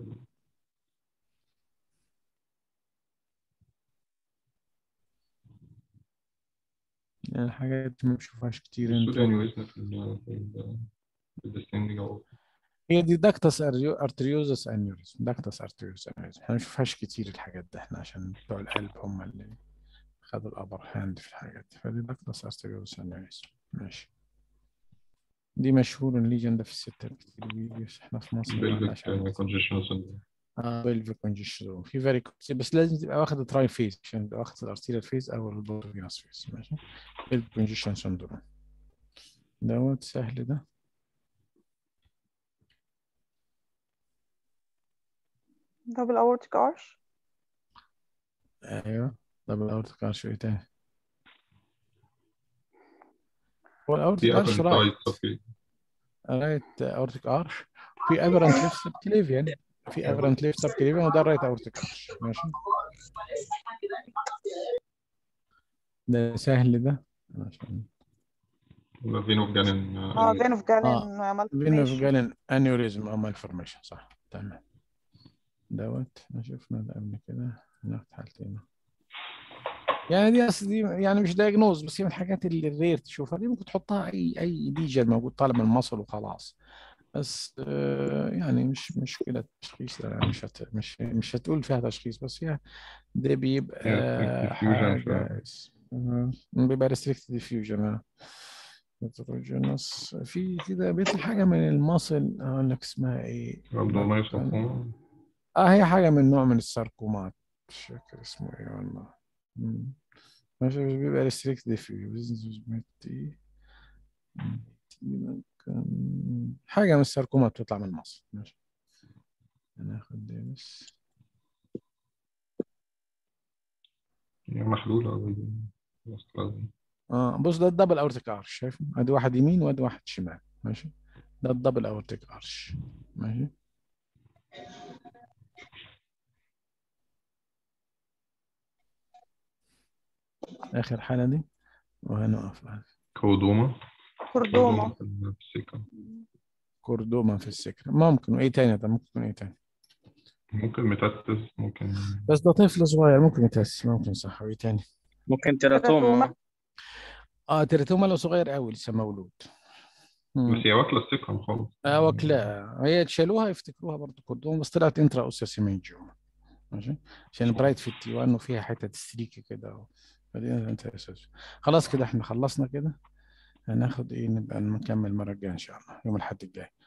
يعني الحاجات دي ما بشوفهاش كتير انت السوداني وزن في ال في ال في الديستنج أو هي دي داكتس ارتريوزس انيوريزم داكتس ارتريوزس انيوريزم احنا ما بنشوفهاش كتير الحاجات دي احنا عشان بتوع القلب هم اللي خدوا الابر هاند في الحاجات دي فدي داكتس ارتريوزس انيوريزم ماشي دي مشهور الليجن ده في الستات كتير بيجي بس احنا في مصر ما بلفيك عندناش حاجة كتير. كونجيشن سندروم اه بلفيك كونجيشن في فيري بس لازم تبقى واخد تراي فيز عشان تبقى واخد الارتيريال فيز او البورفينوس فيز ماشي بلفيك كونجيشن سندروم دوت سهل ده double aortic arch ايوه طب الاورتيك ارش ايه تاني هو الاورتيك في ارش رايت appendicitis اوكي رايت اورتيك ارش في افرنت ليفت سبكليفيان في افرنت ليفت سبكليفيان وده الرايت اورتيك ارش ماشي ده سهل ده عشان فينوف جانن اه vein of Galen اه malformation فينوفجالين انيوريزم او مالفورميشن صح تمام دوت ما شفنا ده قبل كده ناخد حالتين يعني دي اصل دي يعني مش دايجنوز بس هي من الحاجات اللي الرير تشوفها دي ممكن تحطها اي اي ليجن موجود طالع من المصل وخلاص بس آه، يعني مش مشكلة تشخيص يعني مش هت مش مش هتقول فيها تشخيص بس هي ده بيبقى Yeah, diffusion حاجة فعلا. آه، بيبقى restricted diffusion heterogeneous في كده بيطلع حاجة من المصل أقول لك اسمها إيه abdominal sarcoma اه هي حاجة من نوع من الساركومات مش فاكر اسمه ايه والله مم. ماشي بس بيبقى ريستريكت ديفيوز ممكن حاجة من الساركومات بتطلع من مصر ماشي هناخد دي بس هي محلولة أوي. اه بص ده الدبل اورتيك ارش شايف ادي واحد يمين وادي واحد شمال ماشي ده الدبل اورتيك ارش ماشي اخر حاله دي وهنقف كودوما كردوما في السكة كوردوما في السكر ممكن وايه تاني طب ممكن يكون ايه تاني ممكن ميتاتس ممكن بس ده طفل صغير ممكن يتهس ممكن صح وايه تاني ممكن تيراتوما اه تيراتوما لو صغير قوي لسه مولود مم. بس هي واكلة السكة خالص اه واكلاها هي تشيلوها يفتكروها برضه كوردوما بس طلعت انترا اوسيس هيمانجيوما ماشي عشان البرايت في التي 1 وفيها حته ستريكي كده فدي انت اساس خلاص كده احنا خلصنا كده هناخد ايه نبقى نكمل المره الجايه ان شاء الله يوم الاحد الجاي